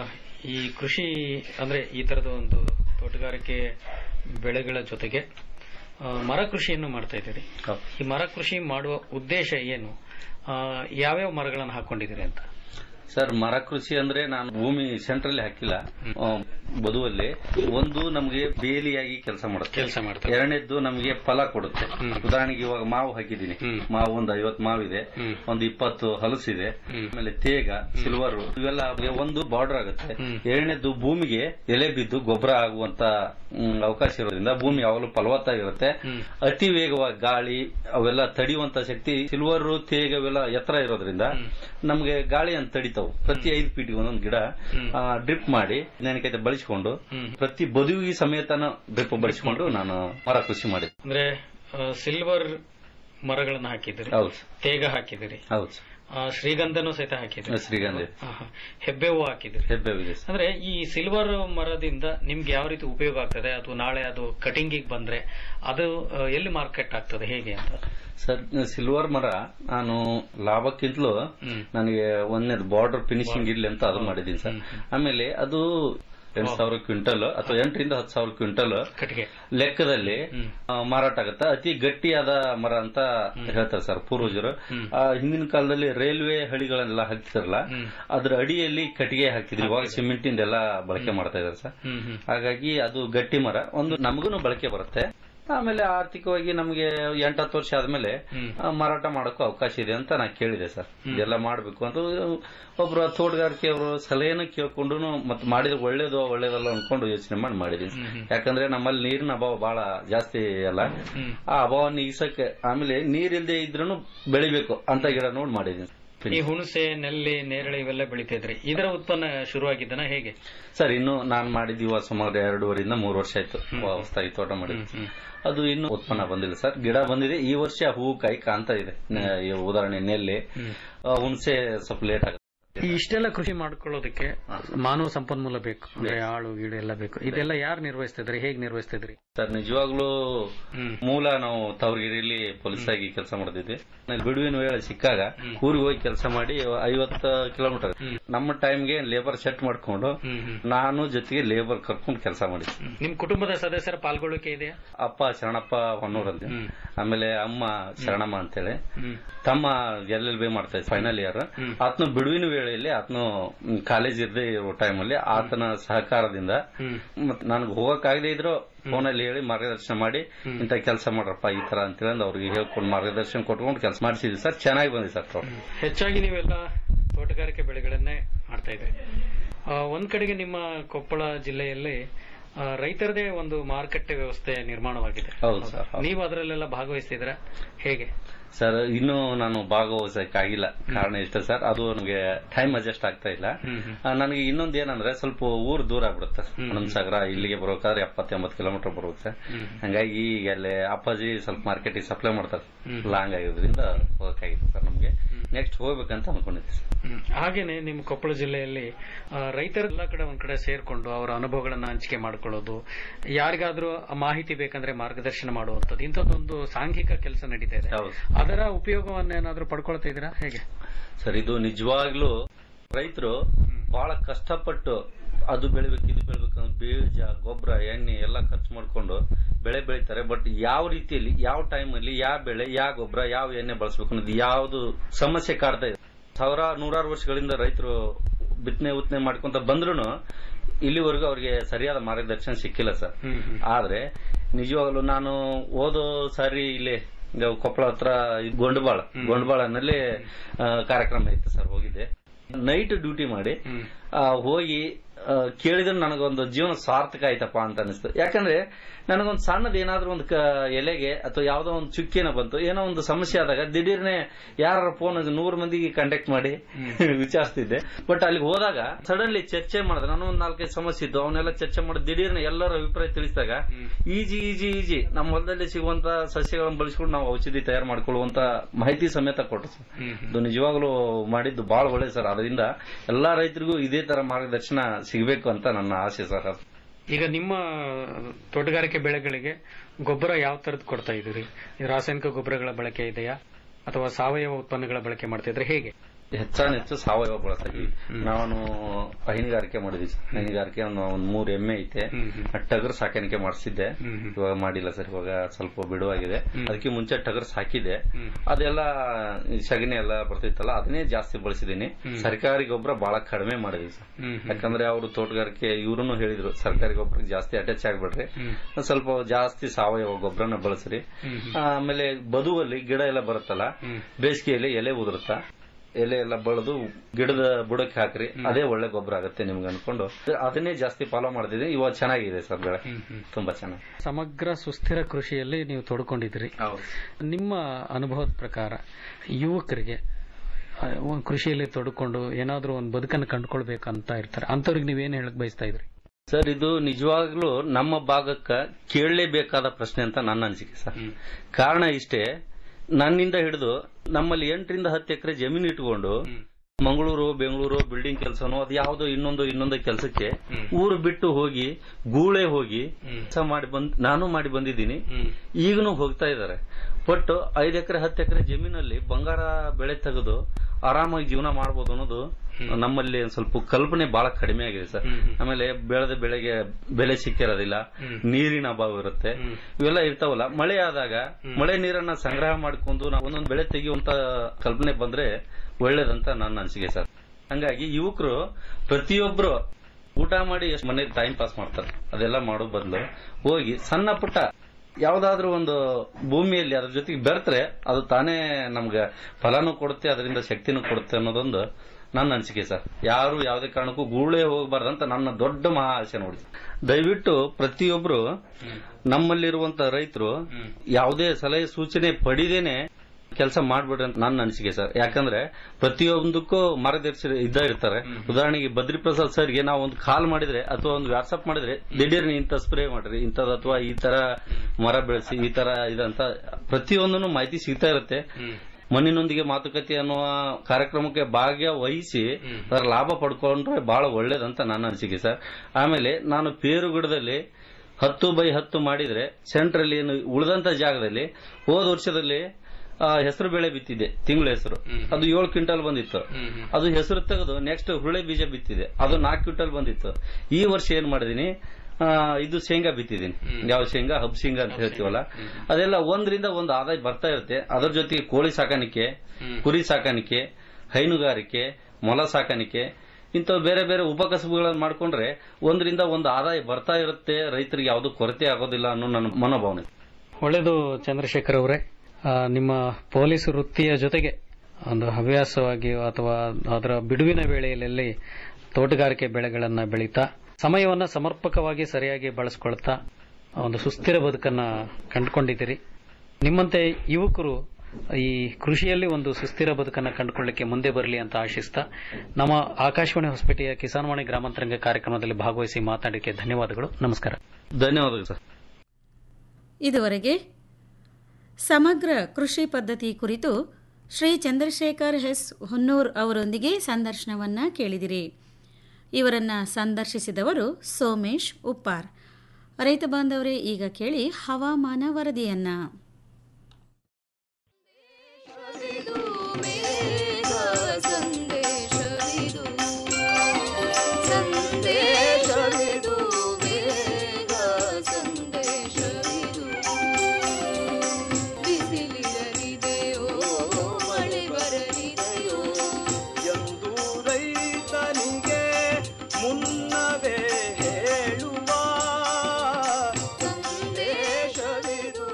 ಈ ಕೃಷಿ ಅಂದ್ರೆ ಈ ತರದ ಒಂದು ತೋಟಗಾರಿಕೆ ಬೆಳೆಗಳ ಜೊತೆಗೆ ಆ, ಮರ ಕೃಷಿಯನ್ನು ಮಾಡ್ತಾ ಇದ್ದೀರಿ ಈ ಮರ ಕೃಷಿ ಮಾಡುವ ಉದ್ದೇಶ ಏನು ಆ, ಯಾವ್ಯಾವ ಮರಗಳನ್ನು ಹಾಕೊಂಡಿದ್ದೀರಿ ಅಂತ ಸರ್ ಮರ ಕೃಷಿ ಅಂದ್ರೆ ನಾನು ಭೂಮಿ ಸೆಂಟ್ರಲ್ಲಿ ಹಾಕಿಲ್ಲ ಆ, ಬದುವಲ್ಲಿ ಒಂದು ನಮಗೆ ಬೇಲಿಯಾಗಿ ಕೆಲಸ ಮಾಡುತ್ತೆ ಕೆಲಸ ಮಾಡ್ತಾರೆ ಎರಡನೇದ್ದು ನಮಗೆ ಫಲ ಕೊಡುತ್ತೆ ಉದಾಹರಣೆಗೆ ಇವಾಗ ಮಾವು ಹಾಕಿದ್ದೀನಿ ಮಾವು ಒಂದು ಐವತ್ ಮಾವಿದೆ ಒಂದು ಇಪ್ಪತ್ತು ಹಲಸಿದೆ ಆಮೇಲೆ ತೇಗ ಸಿಲ್ವರ್ ಇವೆಲ್ಲ ಒಂದು ಬಾರ್ಡರ್ ಆಗುತ್ತೆ ಎರಡನೇದ್ದು ಭೂಮಿಗೆ ಎಲೆ ಬಿದ್ದು ಗೊಬ್ಬರ ಆಗುವಂತ ಮ್, ಅವಕಾಶ ಇರೋದ್ರಿಂದ ಭೂಮಿ ಯಾವಾಗಲೂ ಫಲವತ್ತಾಗಿರುತ್ತೆ ಅತಿ ವೇಗವಾಗಿ ಗಾಳಿ ಅವೆಲ್ಲ ತಡೆಯುವಂತ ಶಕ್ತಿ ಸಿಲ್ವರ್ ತೇಗ ಅವೆಲ್ಲ ಎತ್ತರ ಇರೋದ್ರಿಂದ ನಮಗೆ ಗಾಳಿಯನ್ನು ತಡಿತಾವು ಪ್ರತಿ ಐದು ಫೀಟ್ಗೆ ಒಂದೊಂದು ಗಿಡ ಡ್ರಿಪ್ ಮಾಡಿ ನೆನಕೈತೆ ಬಳಸಿಕೊಂಡು ಪ್ರತಿ ಬದುವಿಗೆ ಸಮೇತನ ಡ್ರಿಪ್ ಬಳಸಿಕೊಂಡು ನಾನು ಮರ ಕೃಷಿ ಮಾಡಿದ್ದೆ ಅಂದ್ರೆ ಸಿಲ್ವರ್ ಮರಗಳನ್ನ ಹಾಕಿದಿರಿ ಹೌದು ತೇಗ ಹಾಕಿದಿರಿ ಹೌದು ಸರ್. ಆ, ಶ್ರೀಗಂಧನೂ ಸಹಿತ ಹಾಕಿದಿರಿ ಶ್ರೀಗಂಧ ಇದೆ. ಆಹಾ. ಹೆಬ್ಬೇವು ಹಾಕಿದಿರಿ ಹೆಬ್ಬೇವಿದೆ ಸರ್. ಅಂದ್ರೆ ಈ ಸಿಲ್ವರ್ ಮರದಿಂದ ನಿಮ್ಗೆ ಯಾವ ರೀತಿ ಉಪಯೋಗ ಆಗ್ತದೆ ಅಥವಾ ನಾಳೆ ಅದು ಕಟಿಂಗಿಗೆ ಬಂದ್ರೆ ಅದು ಆ, ಎಲ್ಲಿ ಮಾರ್ಕೆಟ್ ಆಗ್ತದೆ ಹೇಗೆ ಅಂತ ಸರ್ ಸಿಲ್ವರ್ ಮರ ನಾನು ಲಾಭಕ್ಕಿಂತಲೂ ನನಗೆ ಒಂದನೇದು ಬಾರ್ಡರ್ ಫಿನಿಶಿಂಗ್ ಇರ್ಲಿ ಅಂತ ಅದು ಮಾಡಿದ್ದೀನಿ ಸರ್ ಆಮೇಲೆ ಅದು ಎಂಟು ಸಾವಿರ ಕ್ವಿಂಟಲ್ ಅಥವಾ ಎಂಟರಿಂದ ಹತ್ತು ಸಾವಿರ ಕ್ವಿಂಟಲ್ ಕಟ್ಟಿಗೆ ಲೆಕ್ಕದಲ್ಲಿ ಆ, ಮಾರಾಟ ಆಗುತ್ತೆ ಅತಿ ಗಟ್ಟಿಯಾದ ಮರ ಅಂತ ಹೇಳ್ತಾರೆ ಸರ್ ಪೂರ್ವಜರು ಆ, ಹಿಂದಿನ ಕಾಲದಲ್ಲಿ ರೈಲ್ವೆ ಹಳಿಗಳೆಲ್ಲ ಹಾಕ್ತಿರಲ್ಲ ಅದ್ರ ಅಡಿಯಲ್ಲಿ ಕಟ್ಟಿಗೆ ಹಾಕ್ತಿದ್ರು ಇವಾಗ ಸಿಮೆಂಟಿಂದೆಲ್ಲ ಬಳಕೆ ಮಾಡ್ತಾ ಇದಾರೆ ಸರ್ ಹಾಗಾಗಿ ಅದು ಗಟ್ಟಿ ಮರ ಒಂದು ನಮಗೂ ಬಳಕೆ ಬರುತ್ತೆ ಆಮೇಲೆ ಆರ್ಥಿಕವಾಗಿ ನಮಗೆ ಎಂಟತ್ತು ವರ್ಷ ಆದ್ಮೇಲೆ ಆ, ಮಾರಾಟ ಮಾಡೋಕ್ಕೂ ಅವಕಾಶ ಇದೆ ಅಂತ ನಾ ಕೇಳಿದೆ ಸರ್ ಇದೆಲ್ಲ ಮಾಡಬೇಕು ಅಂತ ಒಬ್ರು ತೋಟಗಾರಿಕೆ ಅವರು ಸಲಹೆನ ಕೇಳ್ಕೊಂಡು ಮತ್ತೆ ಮಾಡಿದ್ರೆ ಒಳ್ಳೇದು ಒಳ್ಳೇದಲ್ಲ ಅನ್ಕೊಂಡು ಯೋಚನೆ ಮಾಡಿ ಮಾಡಿದೀನಿ ಯಾಕಂದ್ರೆ ನಮ್ಮಲ್ಲಿ ನೀರಿನ ಅಭಾವ ಬಹಳ ಜಾಸ್ತಿ ಅಲ್ಲ ಆ ಅಭಾವ ನೀಗಿಸಕ್ಕೆ ಆಮೇಲೆ ನೀರಿಲ್ದೆ ಇದ್ರೂ ಬೆಳಿಬೇಕು ಅಂತ ಗಿಡ ನೋಡಿ ಮಾಡಿದೀನಿ ಈ ಹುಣಸೆ ನೆಲ್ಲಿ ನೇರಳೆ ಇವೆಲ್ಲ ಬೆಳಿತಿದ್ರಿ ಇದರ ಉತ್ಪನ್ನ ಶುರುವಾಗಿದ್ದನ ಹೇಗೆ ಸರ್ ಇನ್ನು ನಾನು ಮಾಡಿದ್ದು ಇವಾಗ ಸುಮಾರು ಎರಡೂವರೆಯಿಂದ ಮೂರು ವರ್ಷ ಆಯ್ತು ಹೊಸದಾಗಿ ತೋಟ ಮಾಡಿದ್ದು ಅದು ಇನ್ನು ಉತ್ಪನ್ನ ಬಂದಿಲ್ಲ ಸರ್ ಗಿಡ ಬಂದಿದೆ ಈ ವರ್ಷ ಹೂವು ಕಾಯಿ ಕಾಣ್ತಾ ಇದೆ ನ- ಈ ಉದಾಹರಣೆ ನೆಲ್ಲಿ ಆ, ಹುಣಸೆ ಸ್ವಲ್ಪ ಲೇಟ್ ಆಗುತ್ತೆ ಈ ಇಷ್ಟೆಲ್ಲ ಕೃಷಿ ಮಾಡ್ಕೊಳ್ಳೋದಕ್ಕೆ ಮಾನವ ಸಂಪನ್ಮೂಲ ಬೇಕು ಅಂದ್ರೆ ಆಳು ಗೀಳು ಎಲ್ಲ ಬೇಕು ಇದೆಲ್ಲ ಯಾರು ನಿರ್ವಹಿಸ್ತಿದ್ರಿ ಹೇಗೆ ನಿರ್ವಹಿಸ್ತಿದ್ರಿ ಸರ್ ನಿಜವಾಗ್ಲೂ ಮೂಲ ನಾವು ತವರಿಗಿರಿಲಿ ಪೊಲೀಸ್ ಆಗಿ ಕೆಲಸ ಮಾಡ್ತಿದ್ವಿ ನಾನು ಬಿಡುವಿನ ವೇಳೆ ಸಿಕ್ಕಾಗ ಊರಿಗೆ ಹೋಗಿ ಕೆಲಸ ಮಾಡಿ ಐವತ್ತು ಕಿಲೋಮೀಟರ್ ನಮ್ಮ ಟೈಮ್ಗೆ ಲೇಬರ್ ಸೆಟ್ ಮಾಡ್ಕೊಂಡು ನಾನು ಜೊತೆಗೆ ಲೇಬರ್ ಕರ್ಕೊಂಡು ಕೆಲಸ ಮಾಡಿದ್ವಿ ನಿಮ್ ಕುಟುಂಬದ ಸದಸ್ಯರ ಪಾಲ್ಗೊಳ್ಳಿಕೆ ಇದೆಯಾ ಅಪ್ಪ ಶರಣಪ್ಪ ಹೊನ್ನೂರ್ ಅಂತ ಆಮೇಲೆ ಅಮ್ಮ ಶರಣಮ್ಮ ಅಂತೇಳಿ ತಮ್ಮ ಎಲ್ ಎಲ್ ಬಿ ಮಾಡ್ತಾ ಇದ್ದ ಫೈನಲ್ ಇಯರ್ ಆತನು ಬಿಡುವಿನ ವೇಳೆಯಲ್ಲಿ ಆತನು ಕಾಲೇಜ್ ಇರದೇ ಇರೋ ಟೈಮಲ್ಲಿ ಆತನ ಸಹಕಾರದಿಂದ ಮತ್ ನನಗೆ ಹೋಗಕ್ಕಾಗದೇ ಇದ್ರು ಫೋನಲ್ಲಿ ಹೇಳಿ ಮಾರ್ಗದರ್ಶನ ಮಾಡಿ ಇಂಥ ಕೆಲಸ ಮಾಡ್ರಪ್ಪ ಈ ತರ ಅಂತೇಳಿ ಅಂದ್ ಅವ್ರಿಗೆ ಹೇಳ್ಕೊಂಡು ಮಾರ್ಗದರ್ಶನ ಕೊಟ್ಕೊಂಡು ಕೆಲಸ ಮಾಡಿಸಿದ್ವಿ ಸರ್ ಚೆನ್ನಾಗಿ ಬಂದಿದೆ ಸರ್ ತೋಟ ಹೆಚ್ಚಾಗಿ ನೀವೆಲ್ಲ ತೋಟಗಾರಿಕೆ ಬೆಳೆಗಳನ್ನೇ ಮಾಡ್ತಾ ಇದ್ರಿ ಆ, ಒಂದ್ ಕಡೆಗೆ ನಿಮ್ಮ ಕೊಪ್ಪಳ ಜಿಲ್ಲೆಯಲ್ಲಿ ಆ, ರೈತರದೇ ಒಂದು ಮಾರುಕಟ್ಟೆ ವ್ಯವಸ್ಥೆ ನಿರ್ಮಾಣವಾಗಿದೆ ಹೌದು ಸರ್ ಹೌದು. ನೀವು ಅದರಲ್ಲೆಲ್ಲ ಭಾಗವಹಿಸ್ತಿದ್ರ ಹೇಗೆ ಸರ್ ಇನ್ನೂ ನಾನು ಭಾಗವಹಿಸಕ್ಕಾಗಿಲ್ಲ ಕಾರಣ ಇಷ್ಟ ಸರ್ ಅದು ನನಗೆ ಟೈಮ್ ಅಡ್ಜಸ್ಟ್ ಆಗ್ತಾ ಇಲ್ಲ ಆ, ನನಗೆ ಇನ್ನೊಂದು ಏನಂದ್ರೆ ಸ್ವಲ್ಪ ಊರು ದೂರ ಆಗ್ಬಿಡುತ್ತೆ ಹನುಮಸಾಗರ ಇಲ್ಲಿಗೆ ಬರ್ಬೇಕಾದ್ರೆ ಎಪ್ಪತ್ತು ಎಂಬತ್ತು ಕಿಲೋಮೀಟರ್ ಬರುತ್ತೆ ಹಂಗಾಗಿ ಈಗ ಅಲ್ಲಿ ಅಪ್ಪಾಜಿ ಸ್ವಲ್ಪ ಮಾರ್ಕೆಟಿಗೆ ಸಪ್ಲೈ ಮಾಡ್ತಾರೆ ಲಾಂಗ್ ಆಗಿರೋದ್ರಿಂದ ಹೋಗಕ್ಕಾಗಿತ್ತು ಸರ್ ನಮಗೆ ನೆಕ್ಸ್ಟ್ ಹೋಗ್ಬೇಕಂತ ಅನ್ಕೊಂಡಿದ್ದೆ ಸರ್ ಹ್ಮ್. ಹಾಗೇನೆ ನಿಮ್ಮ ಕೊಪ್ಪಳ ಜಿಲ್ಲೆಯಲ್ಲಿ ಆ, ರೈತರು ಎಲ್ಲ ಕಡೆ ಒಂದ್ ಕಡೆ ಸೇರ್ಕೊಂಡು ಅವರ ಅನುಭವಗಳನ್ನ ಹಂಚಿಕೆ ಮಾಡ್ಕೊಳ್ಳೋದು ಯಾರಿಗಾದ್ರೂ ಆ ಮಾಹಿತಿ ಬೇಕಂದ್ರೆ ಮಾರ್ಗದರ್ಶನ ಮಾಡುವಂತದ್ದು ಇಂಥದ್ದೊಂದು ಸಾಂಘಿಕ ಕೆಲಸ ನಡೀತಾ ಇದೆ ಹೌದು. ಅದರ ಉಪಯೋಗವನ್ನೇನಾದ್ರೂ ಪಡ್ಕೊಳ್ತಾ ಇದ್ದೀರಾ ಹೇಗೆ ಸರ್ ಇದು ನಿಜವಾಗ್ಲೂ ರೈತರು ಬಹಳ ಕಷ್ಟಪಟ್ಟು ಅದು ಬೆಳಿಬೇಕು ಇದು ಬೆಳಿಬೇಕು ಅಂತ ಬೀಜ ಗೊಬ್ಬರ ಎಣ್ಣೆ ಎಲ್ಲ ಖರ್ಚು ಮಾಡ್ಕೊಂಡು ಬೆಳೆ ಬೆಳಿತಾರೆ ಬಟ್ ಯಾವ ರೀತಿಯಲ್ಲಿ ಯಾವ ಟೈಮಲ್ಲಿ ಯಾವ ಬೆಳೆ ಯಾವ ಗೊಬ್ಬರ ಯಾವ ಎಣ್ಣೆ ಬಳಸಬೇಕು ಅನ್ನೋದು ಯಾವ್ದು ಸಮಸ್ಯೆ ಕಾಡ್ತಾ ಇದೆ ಸಾವಿರ ನೂರಾರು ವರ್ಷಗಳಿಂದ ರೈತರು ಬಿತ್ತನೆ ಉತ್ತನೆ ಮಾಡ್ಕೊಂತ ಬಂದ್ರು ಇಲ್ಲಿವರೆಗೂ ಅವ್ರಿಗೆ ಸರಿಯಾದ ಮಾರ್ಗದರ್ಶನ ಸಿಕ್ಕಿಲ್ಲ ಸರ್ ಆದ್ರೆ ನಿಜವಾಗ್ಲೂ ನಾನು ಓದೋ ಸಾರಿ ಇಲ್ಲಿ ಈಗ ಕೊಪ್ಪಳ ಹತ್ರ ಇದ್ ಗೊಂಡಬಾಳ ಗೊಂಡಬಾಳನಲ್ಲಿ ಆ, ಕಾರ್ಯಕ್ರಮ ಇತ್ತು ಸರ್ ಹೋಗಿದ್ದೆ ನೈಟ್ ಡ್ಯೂಟಿ ಮಾಡಿ ಆ, ಹೋಗಿ ಆ, ಕೇಳಿದ್ರೆ ನನಗೊಂದು ಜೀವನ ಸಾರ್ಥಕ ಆಯ್ತಪ್ಪ ಅಂತ ಅನಿಸ್ತು ಯಾಕಂದ್ರೆ ನನಗೊಂದು ಸಣ್ಣದ ಏನಾದ್ರೂ ಒಂದು ಕ- ಎಲೆಗೆ ಅಥವಾ ಯಾವ್ದೋ ಒಂದು ಚುಕ್ಕಿನ ಬಂತು ಏನೋ ಒಂದು ಸಮಸ್ಯೆ ಆದಾಗ ದಿಢೀರ್ನೆ ಯಾರ ಫೋನ್ ನೂರು ಮಂದಿಗೆ ಕಾಂಟ್ಯಾಕ್ಟ್ ಮಾಡಿ ವಿಚಾರಿಸ್ತಿದ್ದೆ ಬಟ್ ಅಲ್ಲಿಗೆ ಹೋದಾಗ ಸಡನ್ಲಿ ಚರ್ಚೆ ಮಾಡಿದ್ರೆ ನಾನು ಒಂದು ನಾಲ್ಕೈದು ಸಮಸ್ಯೆ ಇದ್ದು ಅವನ್ನೆಲ್ಲ ಚರ್ಚೆ ಮಾಡಿ ದಿಢೀರ್ನೆ ಎಲ್ಲರ ಅಭಿಪ್ರಾಯ ತಿಳಿಸಿದಾಗ ಈಜಿ ಈಜಿ ಈಜಿ ನಮ್ಮ ಹೊಲದಲ್ಲಿ ಸಿಗುವಂತ ಸಸ್ಯಗಳನ್ನು ಬಳಸ್ಕೊಂಡು ನಾವು ಔಷಧಿ ತಯಾರು ಮಾಡ್ಕೊಳ್ಳುವಂತ ಮಾಹಿತಿ ಸಮೇತ ಕೊಟ್ಟು ಸರ್ ಇದು ನಿಜವಾಗ್ಲೂ ಮಾಡಿದ್ದು ಬಹಳ ಒಳ್ಳೆ ಸರ್ ಅದರಿಂದ ಎಲ್ಲಾ ರೈತರಿಗೂ ಇದೇ ತರ ಮಾರ್ಗದರ್ಶನ ಸಿಗಬೇಕು ಅಂತ ನನ್ನ ಆಸೆ ಸರ್ ಈಗ ನಿಮ್ಮ ತೋಟಗಾರಿಕೆ ಬೆಳೆಗಳಿಗೆ ಗೊಬ್ಬರ ಯಾವ ತರದ್ ಕೊಡ್ತಾ ಇದ್ದೀರಿ ಈ ರಾಸಾಯನಿಕ ಗೊಬ್ಬರಗಳ ಬಳಕೆ ಇದೆಯಾ ಅಥವಾ ಸಾವಯವ ಉತ್ಪನ್ನಗಳ ಬಳಕೆ ಮಾಡ್ತಾ ಇದ್ರೆ ಹೇಗೆ ಹೆಚ್ಚಾನೆಚ್ಚು ಸಾವಯವ ಬಳಸ್ತೀವಿ ನಾನು ಹೈನುಗಾರಿಕೆ ಮಾಡಿದ್ವಿ ಸರ್ ಹೈನುಗಾರಿಕೆ ಒಂದು ಒಂದ್ ಮೂರ್ ಎಮ್ಮೆ ಐತೆ ಟಗರ್ ಸಾಕಾಣಿಕೆ ಮಾಡಿಸಿದ್ದೆ ಇವಾಗ ಮಾಡಿಲ್ಲ ಸರ್ ಇವಾಗ ಸ್ವಲ್ಪ ಬಿಡುವಾಗಿದೆ ಅದಕ್ಕೆ ಮುಂಚೆ ಟಗರ್ ಸಾಕಿದೆ ಅದೆಲ್ಲ ಈ ಸಗಣಿ ಎಲ್ಲ ಬರ್ತಿತ್ತಲ್ಲ ಅದನ್ನೇ ಜಾಸ್ತಿ ಬಳಸಿದೀನಿ ಸರ್ಕಾರಿ ಗೊಬ್ಬರ ಬಹಳ ಕಡಿಮೆ ಮಾಡಿದ್ವಿ ಸರ್ ಯಾಕಂದ್ರೆ ಅವರು ತೋಟಗಾರಿಕೆ ಇವ್ರು ಹೇಳಿದ್ರು ಸರ್ಕಾರಿ ಗೊಬ್ಬರ ಜಾಸ್ತಿ ಅಟ್ಯಾಚ್ ಆಗ್ಬೇಡ್ರಿ ಒಂದ್ ಸ್ವಲ್ಪ ಜಾಸ್ತಿ ಸಾವಯವ ಗೊಬ್ಬರನ ಬಳಸ್ರಿ ಆಮೇಲೆ ಬದುವಲ್ಲಿ ಗಿಡ ಎಲ್ಲ ಬರುತ್ತಲ್ಲ ಬೇಸಿಗೆಯಲ್ಲಿ ಎಲೆ ಉದುರುತ್ತಾ ಎಲೆ ಎಲ್ಲ ಬೆಳೆದು ಗಿಡದ ಬುಡಕ್ಕೆ ಹಾಕ್ರಿ ಅದೇ ಒಳ್ಳೆ ಗೊಬ್ಬರ ಆಗುತ್ತೆ ನಿಮ್ಗೆ ಅನ್ಕೊಂಡು ಅದನ್ನೇ ಜಾಸ್ತಿ ಫಾಲೋ ಮಾಡ್ತಿದ್ದೀನಿ ಇವಾಗ ಚೆನ್ನಾಗಿದೆ ಸರ್ ಬೆಳೆ ತುಂಬಾ ಚೆನ್ನಾಗಿ ಸಮಗ್ರ ಸುಸ್ಥಿರ ಕೃಷಿಯಲ್ಲಿ ನೀವು ತೊಡ್ಕೊಂಡಿದ್ರಿ ನಿಮ್ಮ ಅನುಭವದ ಪ್ರಕಾರ ಯುವಕರಿಗೆ ಆ, ಒಂದ್ ಕೃಷಿಯಲ್ಲಿ ತೊಡ್ಕೊಂಡು ಏನಾದ್ರೂ ಒಂದು ಬದುಕನ್ನು ಕಂಡುಕೊಳ್ಬೇಕಂತ ಇರ್ತಾರೆ ಅಂತವ್ರಿಗೆ ನೀವೇನ್ ಹೇಳಕ್ ಬಯಸ್ತಾ ಇದ್ರಿ ಸರ್ ಇದು ನಿಜವಾಗ್ಲೂ ನಮ್ಮ ಭಾಗಕ್ಕ ಕೇಳಲೇಬೇಕಾದ ಪ್ರಶ್ನೆ ಅಂತ ನನ್ನ ಅನಿಸಿಕೆ ಸರ್ ಕಾರಣ ಇಷ್ಟೇ ನನ್ನಿಂದ ಹಿಡಿದು ನಮ್ಮಲ್ಲಿ ಎಂಟರಿಂದ ಹತ್ತು ಎಕರೆ ಜಮೀನು ಇಟ್ಕೊಂಡು ಮಂಗಳೂರು ಬೆಂಗಳೂರು ಬಿಲ್ಡಿಂಗ್ ಕೆಲಸನೋ ಅದು ಯಾವುದೋ ಇನ್ನೊಂದು ಇನ್ನೊಂದು ಕೆಲಸಕ್ಕೆ ಊರು ಬಿಟ್ಟು ಹೋಗಿ ಗೂಳೆ ಹೋಗಿ ಕೆಲಸ ಮಾಡಿ ಬಂದ್ ನಾನು ಮಾಡಿ ಬಂದಿದ್ದೀನಿ ಈಗನೂ ಹೋಗ್ತಾ ಇದ್ದಾರೆ ಬಟ್ ಐದು ಎಕರೆ ಹತ್ತು ಎಕರೆ ಜಮೀನಲ್ಲಿ ಬಂಗಾರ ಬೆಳೆ ತೆಗೆದು ಆರಾಮಾಗಿ ಜೀವನ ಮಾಡಬಹುದು ಅನ್ನೋದು ನಮ್ಮಲ್ಲಿ ಒಂದ್ ಸ್ವಲ್ಪ ಕಲ್ಪನೆ ಬಹಳ ಕಡಿಮೆ ಆಗಿದೆ ಸರ್ ಆಮೇಲೆ ಬೆಳೆದ ಬೆಳೆಗೆ ಬೆಲೆ ಸಿಕ್ಕಿರೋದಿಲ್ಲ ನೀರಿನ ಅಭಾವ ಇರುತ್ತೆ ಇವೆಲ್ಲ ಇರ್ತಾವಲ್ಲ ಮಳೆ ಆದಾಗ ಮಳೆ ನೀರನ್ನ ಸಂಗ್ರಹ ಮಾಡ್ಕೊಂಡು ನಾವು ಒಂದೊಂದು ಬೆಳೆ ತೆಗೆಯುವಂತ ಕಲ್ಪನೆ ಬಂದ್ರೆ ಒಳ್ಳೇದಂತ ನನ್ನ ಅನಿಸಿಕೆ ಸರ್ ಹಂಗಾಗಿ ಯುವಕರು ಪ್ರತಿಯೊಬ್ರು ಊಟ ಮಾಡಿ ಎಷ್ಟು ಮನೆ ಟೈಮ್ ಪಾಸ್ ಮಾಡ್ತಾರೆ ಅದೆಲ್ಲ ಮಾಡೋ ಬದಲು ಹೋಗಿ ಸಣ್ಣ ಪುಟ್ಟ ಯಾವ್ದಾದ್ರೂ ಒಂದು ಭೂಮಿಯಲ್ಲಿ ಅದ್ರ ಜೊತೆಗೆ ಬೆರೆತ್ರೆ ಅದು ತಾನೇ ನಮ್ಗೆ ಫಲನೂ ಕೊಡುತ್ತೆ ಅದರಿಂದ ಶಕ್ತಿನೂ ಕೊಡುತ್ತೆ ಅನ್ನೋದೊಂದು ನನ್ನ ಅನಿಸಿಕೆ ಸರ್ ಯಾರು ಯಾವುದೇ ಕಾರಣಕ್ಕೂ ಗೂಳೆ ಹೋಗಬಾರ್ದಂತ ನನ್ನ ದೊಡ್ಡ ಮಹಾ ಆಸೆ ನೋಡಿ ದಯವಿಟ್ಟು ಪ್ರತಿಯೊಬ್ರು ನಮ್ಮಲ್ಲಿರುವಂತ ರೈತರು ಯಾವುದೇ ಸಲಹೆ ಸೂಚನೆ ಪಡಿದೇನೆ ಕೆಲಸ ಮಾಡ್ಬಿಡ್ರಿ ಅಂತ ನನ್ನ ಅನಿಸಿಕೆ ಸರ್ ಯಾಕಂದ್ರೆ ಪ್ರತಿಯೊಂದಕ್ಕೂ ಮಾರ್ಗದರ್ಶಿ ಇದ್ದ ಇರ್ತಾರೆ ಉದಾಹರಣೆಗೆ ಬದ್ರಿ ಪ್ರಸಾದ್ ಸರ್ಗೆ ನಾವು ಒಂದು ಕಾಲ್ ಮಾಡಿದ್ರೆ ಅಥವಾ ಒಂದು ವಾಟ್ಸ್ಆಪ್ ಮಾಡಿದ್ರೆ ದಿಢೀರ್ನ ಇಂಥ ಸ್ಪ್ರೇ ಮಾಡ್ರಿ ಇಂಥದ್ದು ಅಥವಾ ಈ ತರ ಮರ ಬೆಳೆಸಿ ಈ ತರ ಇದಂತ ಪ್ರತಿಯೊಂದನ್ನು ಮಾಹಿತಿ ಸಿಗ್ತಾ ಇರುತ್ತೆ ಮಣ್ಣಿನೊಂದಿಗೆ ಮಾತುಕತೆ ಅನ್ನುವ ಕಾರ್ಯಕ್ರಮಕ್ಕೆ ಭಾಗವಹಿಸಿ ಅದರ ಲಾಭ ಪಡ್ಕೊಂಡ್ರೆ ಬಹಳ ಒಳ್ಳೇದಂತ ನನ್ನ ಅನಿಸಿಕೆ ಸರ್ ಆಮೇಲೆ ನಾನು ಪೇರು ಗಿಡದಲ್ಲಿ ಹತ್ತು ಬೈ ಹತ್ತು ಮಾಡಿದ್ರೆ ಸೆಂಟ್ರಲ್ಲಿ ಏನು ಉಳಿದಂತ ಜಾಗದಲ್ಲಿ ಹೋದ ವರ್ಷದಲ್ಲಿ ಹೆಸರು ಬೆಳೆ ಬಿತ್ತಿದೆ ತಿಂಗಳ ಹೆಸರು ಅದು ಏಳು ಕ್ವಿಂಟಲ್ ಬಂದಿತ್ತು ಅದು ಹೆಸರು ತೆಗೆದು ನೆಕ್ಸ್ಟ್ ಹುಳೆ ಬೀಜ ಬಿತ್ತಿದೆ ಅದು ನಾಲ್ಕು ಕ್ವಿಂಟಲ್ ಬಂದಿತ್ತು ಈ ವರ್ಷ ಏನ್ ಮಾಡಿದೀನಿ ಆ, ಇದು ಶೇಂಗಾ ಬಿತ್ತಿದ್ದೀನಿ ಯಾವ ಶೇಂಗಾ ಹಬ್ ಶೇಂಗಾ ಅಂತ ಹೇಳ್ತೀವಲ್ಲ ಅದೆಲ್ಲ ಒಂದರಿಂದ ಒಂದು ಆದಾಯ ಬರ್ತಾ ಇರುತ್ತೆ ಅದರ ಜೊತೆಗೆ ಕೋಳಿ ಸಾಕಾಣಿಕೆ ಕುರಿ ಸಾಕಾಣಿಕೆ ಹೈನುಗಾರಿಕೆ ಮೊಲ ಸಾಕಾಣಿಕೆ ಇಂಥವು ಬೇರೆ ಬೇರೆ ಉಪಕಸಬುಗಳನ್ನು ಮಾಡ್ಕೊಂಡ್ರೆ ಒಂದರಿಂದ ಒಂದು ಆದಾಯ ಬರ್ತಾ ಇರುತ್ತೆ ರೈತರಿಗೆ ಯಾವುದು ಕೊರತೆ ಆಗೋದಿಲ್ಲ ಅನ್ನೋ ನನ್ನ ಮನೋಭಾವನೆ ಒಳ್ಳೆಯದು ಚಂದ್ರಶೇಖರ್ ಅವರೇ ಆ, ನಿಮ್ಮ ಪೊಲೀಸ್ ವೃತ್ತಿಯ ಜೊತೆಗೆ ಒಂದು ಹವ್ಯಾಸವಾಗಿ ಅಥವಾ ಅದರ ಬಿಡುವಿನ ವೇಳೆಯಲ್ಲಿ ತೋಟಗಾರಿಕೆ ಬೆಳೆಗಳನ್ನ ಬೆಳೀತಾ ಸಮಯವನ್ನ ಸಮರ್ಪಕವಾಗಿ ಸರಿಯಾಗಿ ಬಳಸ್ಕೊಳ್ತಾ ಒಂದು ಸುಸ್ಥಿರ ಬದುಕನ್ನ ಕಂಡುಕೊಂಡಿದ್ದೀರಿ ನಿಮ್ಮಂತೆ ಯುವಕರು ಈ ಕೃಷಿಯಲ್ಲಿ ಒಂದು ಸುಸ್ಥಿರ ಬದುಕನ್ನ ಕಂಡುಕೊಳ್ಳಿಕ್ಕೆ ಮುಂದೆ ಬರಲಿ ಅಂತ ಆಶಿಸ್ತಾ ನಮ್ಮ ಆಕಾಶವಾಣಿ ಹೊಸಪೇಟೆಯ ಕಿಸಾನ್ವಾಣಿ ಗ್ರಾಮಾಂತರಂಗ ಕಾರ್ಯಕ್ರಮದಲ್ಲಿ ಭಾಗವಹಿಸಿ ಮಾತಾಡಕ್ಕೆ ಧನ್ಯವಾದಗಳು ನಮಸ್ಕಾರ ಧನ್ಯವಾದಗಳು ಸರ್ ಇದುವರೆಗೆ ಸಮಗ್ರ ಕೃಷಿ ಪದ್ಧತಿ ಕುರಿತು ಶ್ರೀ ಚಂದ್ರಶೇಖರ್ ಎಸ್ ಹೊನ್ನೂರ್ ಅವರೊಂದಿಗೆ ಸಂದರ್ಶನವನ್ನ ಕೇಳಿದಿರಿ ಇವರನ್ನ ಸಂದರ್ಶಿಸಿದವರು ಸೋಮೇಶ್ ಉಪ್ಪಾರ್ ರೈತ ಬಾಂಧವರೇ ಈಗ ಕೇಳಿ ಹವಾಮಾನ ವರದಿಯನ್ನ ಎಂದು ರೈತನಿಗೆ ಮುನ್ನವೇ ಹೇಳುವ ಸಂದೇಶವಿದು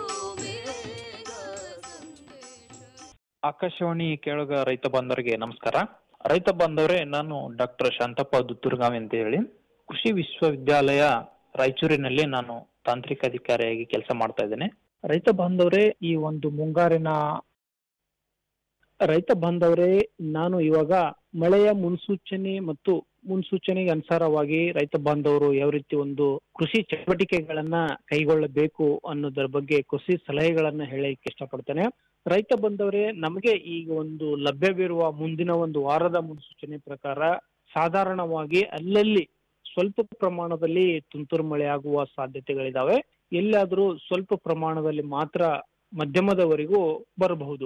ಆಕಾಶವಾಣಿ ಕೇಳುಗ ರೈತ ಬಾಂಧವರಿಗೆ ನಮಸ್ಕಾರ ರೈತ ಬಾಂಧವರೇ ನಾನು ಡಾಕ್ಟರ್ ಶಾಂತಪ್ಪ ದುತ್ತೂರ್ಗಾವಿ ಅಂತ ಹೇಳಿ ಕೃಷಿ ವಿಶ್ವವಿದ್ಯಾಲಯ ರಾಯಚೂರಿನಲ್ಲಿ ನಾನು ತಾಂತ್ರಿಕ ಅಧಿಕಾರಿಯಾಗಿ ಕೆಲಸ ಮಾಡ್ತಾ ಇದ್ದೇನೆ ರೈತ ಬಾಂಧವರೇ ಈ ಒಂದು ಮುಂಗಾರಿನ ರೈತ ಬಾಂಧವರೇ ನಾನು ಇವಾಗ ಮಳೆಯ ಮುನ್ಸೂಚನೆ ಮತ್ತು ಮುನ್ಸೂಚನೆಗೆ ಅನುಸಾರವಾಗಿ ರೈತ ಬಾಂಧವರು ಯಾವ ರೀತಿ ಒಂದು ಕೃಷಿ ಚಟುವಟಿಕೆಗಳನ್ನ ಕೈಗೊಳ್ಳಬೇಕು ಅನ್ನೋದರ ಬಗ್ಗೆ ಕೃಷಿ ಸಲಹೆಗಳನ್ನ ಹೇಳಲಿಕ್ಕೆ ಇಷ್ಟಪಡ್ತೇನೆ ರೈತ ಬಂದವರೇ ನಮಗೆ ಈಗ ಒಂದು ಲಭ್ಯವಿರುವ ಮುಂದಿನ ಒಂದು ವಾರದ ಮುನ್ಸೂಚನೆ ಪ್ರಕಾರ ಸಾಧಾರಣವಾಗಿ ಅಲ್ಲಲ್ಲಿ ಸ್ವಲ್ಪ ಪ್ರಮಾಣದಲ್ಲಿ ತುಂತುರು ಮಳೆ ಆಗುವ ಸಾಧ್ಯತೆಗಳಿದಾವೆ ಎಲ್ಲಾದ್ರೂ ಸ್ವಲ್ಪ ಪ್ರಮಾಣದಲ್ಲಿ ಮಾತ್ರ ಮಧ್ಯಮದವರೆಗೂ ಬರಬಹುದು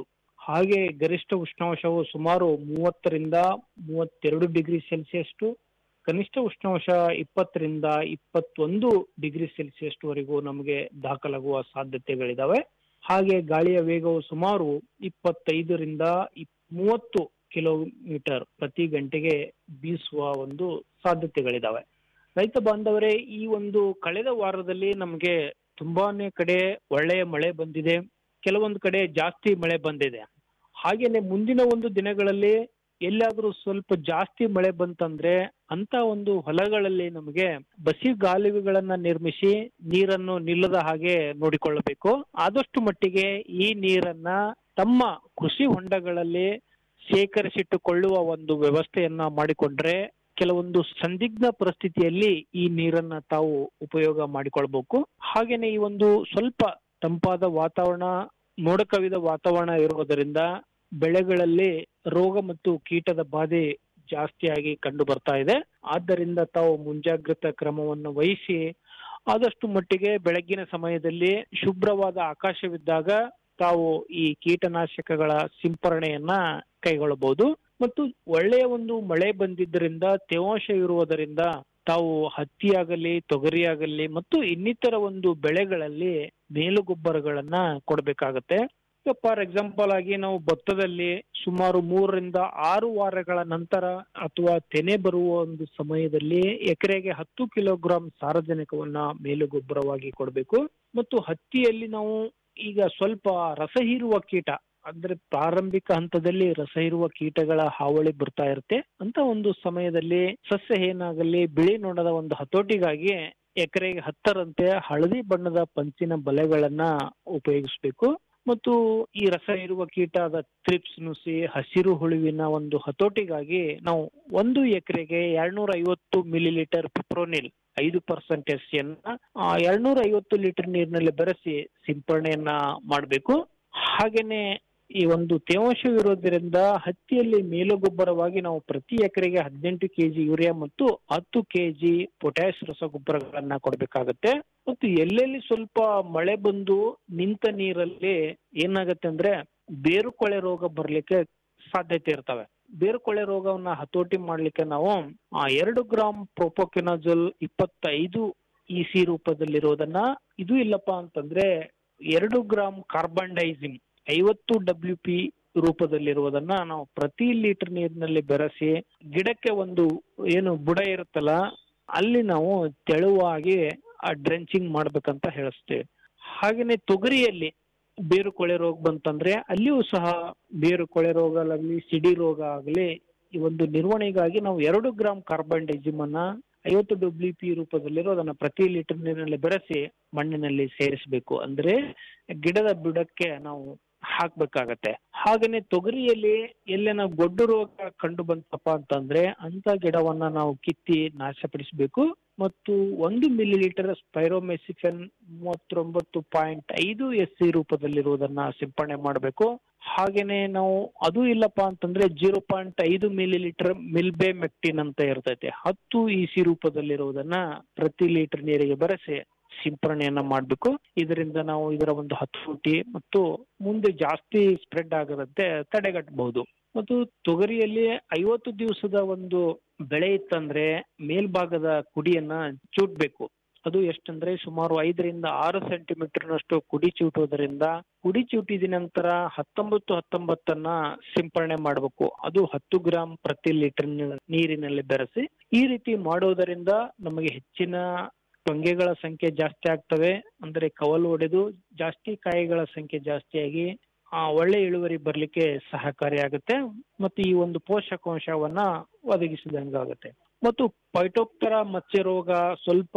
ಹಾಗೆ ಗರಿಷ್ಠ ಉಷ್ಣಾಂಶವು ಸುಮಾರು ಮೂವತ್ತರಿಂದ ಮೂವತ್ತೆರಡು ಡಿಗ್ರಿ ಸೆಲ್ಸಿಯಸ್ ಕನಿಷ್ಠ ಉಷ್ಣಾಂಶ ಇಪ್ಪತ್ತರಿಂದ ಇಪ್ಪತ್ತೊಂದು ಡಿಗ್ರಿ ಸೆಲ್ಸಿಯಸ್ ವರೆಗೂ ನಮಗೆ ದಾಖಲಾಗುವ ಸಾಧ್ಯತೆಗಳಿದಾವೆ ಹಾಗೆ ಗಾಳಿಯ ವೇಗವು ಸುಮಾರು ಇಪ್ಪತ್ತೈದರಿಂದ ಇಪ್- ಮೂವತ್ತು ಕಿಲೋಮೀಟರ್ ಪ್ರತಿ ಗಂಟೆಗೆ ಬೀಸುವ ಒಂದು ಸಾಧ್ಯತೆಗಳಿದಾವೆ ರೈತ ಬಾಂಧವರೇ ಈ ಒಂದು ಕಳೆದ ವಾರದಲ್ಲಿ ನಮಗೆ ತುಂಬಾನೇ ಕಡೆ ಒಳ್ಳೆಯ ಮಳೆ ಬಂದಿದೆ ಕೆಲವೊಂದು ಕಡೆ ಜಾಸ್ತಿ ಮಳೆ ಬಂದಿದೆ ಹಾಗೇನೆ ಮುಂದಿನ ಒಂದು ದಿನಗಳಲ್ಲಿ ಎಲ್ಲಾದ್ರೂ ಸ್ವಲ್ಪ ಜಾಸ್ತಿ ಮಳೆ ಬಂತಂದ್ರೆ ಅಂತ ಒಂದು ಹೊಲಗಳಲ್ಲಿ ನಮಗೆ ಬಸಿ ಗಾಲುವೆಗಳನ್ನ ನಿರ್ಮಿಸಿ ನೀರನ್ನು ನಿಲ್ಲದ ಹಾಗೆ ನೋಡಿಕೊಳ್ಳಬೇಕು ಆದಷ್ಟು ಮಟ್ಟಿಗೆ ಈ ನೀರನ್ನ ತಮ್ಮ ಕೃಷಿ ಹೊಂಡಗಳಲ್ಲಿ ಶೇಖರಿಸಿಟ್ಟುಕೊಳ್ಳುವ ಒಂದು ವ್ಯವಸ್ಥೆಯನ್ನ ಮಾಡಿಕೊಂಡ್ರೆ ಕೆಲವೊಂದು ಸಂದಿಗ್ಧ ಪರಿಸ್ಥಿತಿಯಲ್ಲಿ ಈ ನೀರನ್ನ ತಾವು ಉಪಯೋಗ ಮಾಡಿಕೊಳ್ಬೇಕು ಹಾಗೇನೆ ಈ ಒಂದು ಸ್ವಲ್ಪ ತಂಪಾದ ವಾತಾವರಣ ಮೋಡ ಕವಿದ ವಾತಾವರಣ ಇರುವುದರಿಂದ ಬೆಳೆಗಳಲ್ಲಿ ರೋಗ ಮತ್ತು ಕೀಟದ ಬಾಧೆ ಜಾಸ್ತಿಯಾಗಿ ಕಂಡು ಬರ್ತಾ ಇದೆ ಆದ್ದರಿಂದ ತಾವು ಮುಂಜಾಗ್ರತಾ ಕ್ರಮವನ್ನು ವಹಿಸಿ ಆದಷ್ಟು ಮಟ್ಟಿಗೆ ಬೆಳಗ್ಗಿನ ಸಮಯದಲ್ಲಿ ಶುಭ್ರವಾದ ಆಕಾಶವಿದ್ದಾಗ ತಾವು ಈ ಕೀಟನಾಶಕಗಳ ಸಿಂಪರಣೆಯನ್ನ ಕೈಗೊಳ್ಳಬಹುದು ಮತ್ತು ಒಳ್ಳೆಯ ಒಂದು ಮಳೆ ಬಂದಿದ್ದರಿಂದ ತೇವಾಂಶ ಇರುವುದರಿಂದ ತಾವು ಹತ್ತಿಯಾಗಲಿ ತೊಗರಿಯಾಗಲಿ ಮತ್ತು ಇನ್ನಿತರ ಒಂದು ಬೆಳೆಗಳಲ್ಲಿ ಮೇಲುಗೊಬ್ಬರಗಳನ್ನ ಕೊಡಬೇಕಾಗತ್ತೆ ಈಗ ಫಾರ್ ಎಕ್ಸಾಂಪಲ್ ಆಗಿ ನಾವು ಭತ್ತದಲ್ಲಿ ಸುಮಾರು ಮೂರರಿಂದ ಆರು ವಾರಗಳ ನಂತರ ಅಥವಾ ತೆನೆ ಬರುವ ಒಂದು ಸಮಯದಲ್ಲಿ ಎಕರೆಗೆ ಹತ್ತು ಕಿಲೋಗ್ರಾಂ ಸಾರಜನಕವನ್ನ ಮೇಲುಗೊಬ್ಬರವಾಗಿ ಕೊಡಬೇಕು ಮತ್ತು ಹತ್ತಿಯಲ್ಲಿ ನಾವು ಈಗ ಸ್ವಲ್ಪ ರಸ ಹೀರುವ ಕೀಟ ಅಂದ್ರೆ ಪ್ರಾರಂಭಿಕ ಹಂತದಲ್ಲಿ ರಸ ಇರುವ ಕೀಟಗಳ ಹಾವಳಿ ಬರ್ತಾ ಇರುತ್ತೆ ಅಂತ ಒಂದು ಸಮಯದಲ್ಲಿ ಸಸ್ಯ ಏನಾಗಲಿ ಬಿಳಿ ನೊಣದ ಒಂದು ಹತೋಟಿಗಾಗಿ ಎಕರೆಗೆ ಹತ್ತರಂತೆ ಹಳದಿ ಬಣ್ಣದ ಪಂಚಿನ ಬಲೆಗಳನ್ನ ಉಪಯೋಗಿಸಬೇಕು ಮತ್ತು ಈ ರಸ ಇರುವ ಕೀಟದ ತ್ರಿಪ್ಸ್ ನುಸಿ ಹಸಿರು ಹುಳುವಿನ ಒಂದು ಹತೋಟಿಗಾಗಿ ನಾವು ಒಂದು ಎಕರೆಗೆ ಎರಡ್ನೂರ ಐವತ್ತು ಮಿಲಿ ಲೀಟರ್ ಪಿಪ್ರೋನಿಲ್ ಐದು ಪರ್ಸೆಂಟ್ ಎಸ್ಸಿಯನ್ನ ಎರಡ್ನೂರ ಐವತ್ತು ಲೀಟರ್ ನೀರಿನಲ್ಲಿ ಬೆರೆಸಿ ಸಿಂಪರಣೆಯನ್ನ ಮಾಡಬೇಕು ಹಾಗೇನೆ ಈ ಒಂದು ತೇವಾಂಶವಿರೋದ್ರಿಂದ ಹತ್ತಿಯಲ್ಲಿ ಮೇಲುಗೊಬ್ಬರವಾಗಿ ನಾವು ಪ್ರತಿ ಎಕರೆಗೆ ಹದಿನೆಂಟು ಕೆಜಿ ಯೂರಿಯಾ ಮತ್ತು ಹತ್ತು ಕೆಜಿ ಪೊಟ್ಯಾಶ್ ರಸಗೊಬ್ಬರಗಳನ್ನ ಕೊಡಬೇಕಾಗತ್ತೆ ಮತ್ತು ಎಲ್ಲೆಲ್ಲಿ ಸ್ವಲ್ಪ ಮಳೆ ಬಂದು ನಿಂತ ನೀರಲ್ಲಿ ಏನಾಗತ್ತೆ ಅಂದ್ರೆ ಬೇರುಕೊಳೆ ರೋಗ ಬರ್ಲಿಕ್ಕೆ ಸಾಧ್ಯತೆ ಇರ್ತವೆ ಬೇರುಕೊಳೆ ರೋಗವನ್ನ ಹತೋಟಿ ಮಾಡ್ಲಿಕ್ಕೆ ನಾವು ಆ ಎರಡು ಗ್ರಾಮ್ ಪ್ರೊಪೋಕಿನಾಜಲ್ ಇಪ್ಪತ್ತೈದು ಇ ಸಿ ರೂಪದಲ್ಲಿರೋದನ್ನ ಇದು ಇಲ್ಲಪ್ಪ ಅಂತಂದ್ರೆ ಎರಡು ಗ್ರಾಮ್ ಕಾರ್ಬನ್ ಡೈಸಿಮ್ ಐವತ್ತು ಡಬ್ಲ್ಯೂ ಪಿ ರೂಪದಲ್ಲಿರುವುದನ್ನ ನಾವು ಪ್ರತಿ ಲೀಟರ್ ನೀರಿನಲ್ಲಿ ಬೆರೆಸಿ ಗಿಡಕ್ಕೆ ಒಂದು ಏನು ಬುಡ ಇರುತ್ತಲ್ಲ ಅಲ್ಲಿ ನಾವು ತೆಳುವಾಗಿ ಆ ಡ್ರೆಂಚಿಂಗ್ ಮಾಡ್ಬೇಕಂತ ಹೇಳಿಸ್ತೇವೆ ಹಾಗೇನೆ ತೊಗರಿಯಲ್ಲಿ ಬೇರು ಕೊಳೆ ರೋಗ ಬಂತಂದ್ರೆ ಅಲ್ಲಿಯೂ ಸಹ ಬೇರು ಕೊಳೆ ರೋಗ ಆಗಲಿ ಸಿಡಿ ರೋಗ ಆಗಲಿ ಈ ಒಂದು ನಿರ್ವಹಣೆಗಾಗಿ ನಾವು ಎರಡು ಗ್ರಾಮ್ ಕಾರ್ಬನ್ ಡೈಜಿಮ್ ಅನ್ನ ಐವತ್ತು ಡಬ್ಲ್ಯೂ ಪಿ ರೂಪದಲ್ಲಿರೋದನ್ನ ಪ್ರತಿ ಲೀಟರ್ ನೀರಿನಲ್ಲಿ ಬೆರೆಸಿ ಮಣ್ಣಿನಲ್ಲಿ ಸೇರಿಸಬೇಕು ಅಂದ್ರೆ ಗಿಡದ ಬುಡಕ್ಕೆ ನಾವು ಹಾಕ್ಬೇಕಾಗತ್ತೆ ಹಾಗೇನೆ ತೊಗರಿಯಲ್ಲಿ ಎಲ್ಲೇನ ಗೊಡ್ಡು ರೋಗ ಕಂಡು ಬಂತಪ್ಪ ಅಂತಂದ್ರೆ ಅಂತ ಗಿಡವನ್ನ ನಾವು ಕಿತ್ತಿ ನಾಶಪಡಿಸಬೇಕು ಮತ್ತು ಒಂದು ಮಿಲಿ ಲೀಟರ್ ಸ್ಪೈರೋಮೆಸಿಫೆನ್ ಮೂವತ್ತೊಂಬತ್ತು ಪಾಯಿಂಟ್ ಐದು ಎಸ್ ಸಿ ರೂಪದಲ್ಲಿರುವುದನ್ನ ಸಿಂಪಡಣೆ ಮಾಡಬೇಕು ಹಾಗೇನೆ ನಾವು ಅದು ಇಲ್ಲಪ್ಪ ಅಂತಂದ್ರೆ ಜೀರೋ ಪಾಯಿಂಟ್ ಐದು ಮಿಲಿ ಲೀಟರ್ ಮಿಲ್ಬೆ ಮೆಕ್ಟಿನ್ ಅಂತ ಇರ್ತೈತೆ ಹತ್ತು ಇ ಸಿ ರೂಪದಲ್ಲಿರುವುದನ್ನ ಪ್ರತಿ ಲೀಟರ್ ನೀರಿಗೆ ಬೆರೆಸಿ ಸಿಂಪರಣೆಯನ್ನ ಮಾಡಬೇಕು ಇದರಿಂದ ನಾವು ಇದರ ಒಂದು ಹತೋಟಿ ಮತ್ತು ಮುಂದೆ ಜಾಸ್ತಿ ಸ್ಪ್ರೆಡ್ ಆಗದಂತೆ ತಡೆಗಟ್ಟಬಹುದು ಮತ್ತು ತೊಗರಿಯಲ್ಲಿ ಐವತ್ತು ದಿವಸದ ಒಂದು ಬೆಳೆ ಇತ್ತಂದ್ರೆ ಮೇಲ್ಭಾಗದ ಕುಡಿಯನ್ನ ಚೂಟ್ಬೇಕು ಅದು ಎಷ್ಟಂದ್ರೆ ಸುಮಾರು ಐದರಿಂದ ಆರು ಸೆಂಟಿಮೀಟರ್ನಷ್ಟು ಕುಡಿ ಚೂಟೋದ್ರಿಂದ ಕುಡಿ ಚೂಟಿದ ನಂತರ ಹತ್ತೊಂಬತ್ತು ಹತ್ತೊಂಬತ್ತನ್ನ ಸಿಂಪರಣೆ ಮಾಡಬೇಕು ಅದು ಹತ್ತು ಗ್ರಾಂ ಪ್ರತಿ ಲೀಟರ್ ನೀರಿನಲ್ಲಿ ಬೆರೆಸಿ ಈ ರೀತಿ ಮಾಡೋದರಿಂದ ನಮಗೆ ಹೆಚ್ಚಿನ ಟೊಂಗೆಗಳ ಸಂಖ್ಯೆ ಜಾಸ್ತಿ ಆಗ್ತವೆ ಅಂದ್ರೆ ಕವಲು ಒಡೆದು ಜಾಸ್ತಿ ಕಾಯಿಗಳ ಸಂಖ್ಯೆ ಜಾಸ್ತಿಯಾಗಿ ಆ ಒಳ್ಳೆ ಇಳುವರಿ ಬರ್ಲಿಕ್ಕೆ ಸಹಕಾರಿಯಾಗುತ್ತೆ ಮತ್ತು ಈ ಒಂದು ಪೋಷಕಾಂಶವನ್ನ ಒದಗಿಸಿದಂಗಾಗುತ್ತೆ ಮತ್ತು ಪೈಟೋಪ್ತರ ಮಚ್ಚೆ ರೋಗ ಸ್ವಲ್ಪ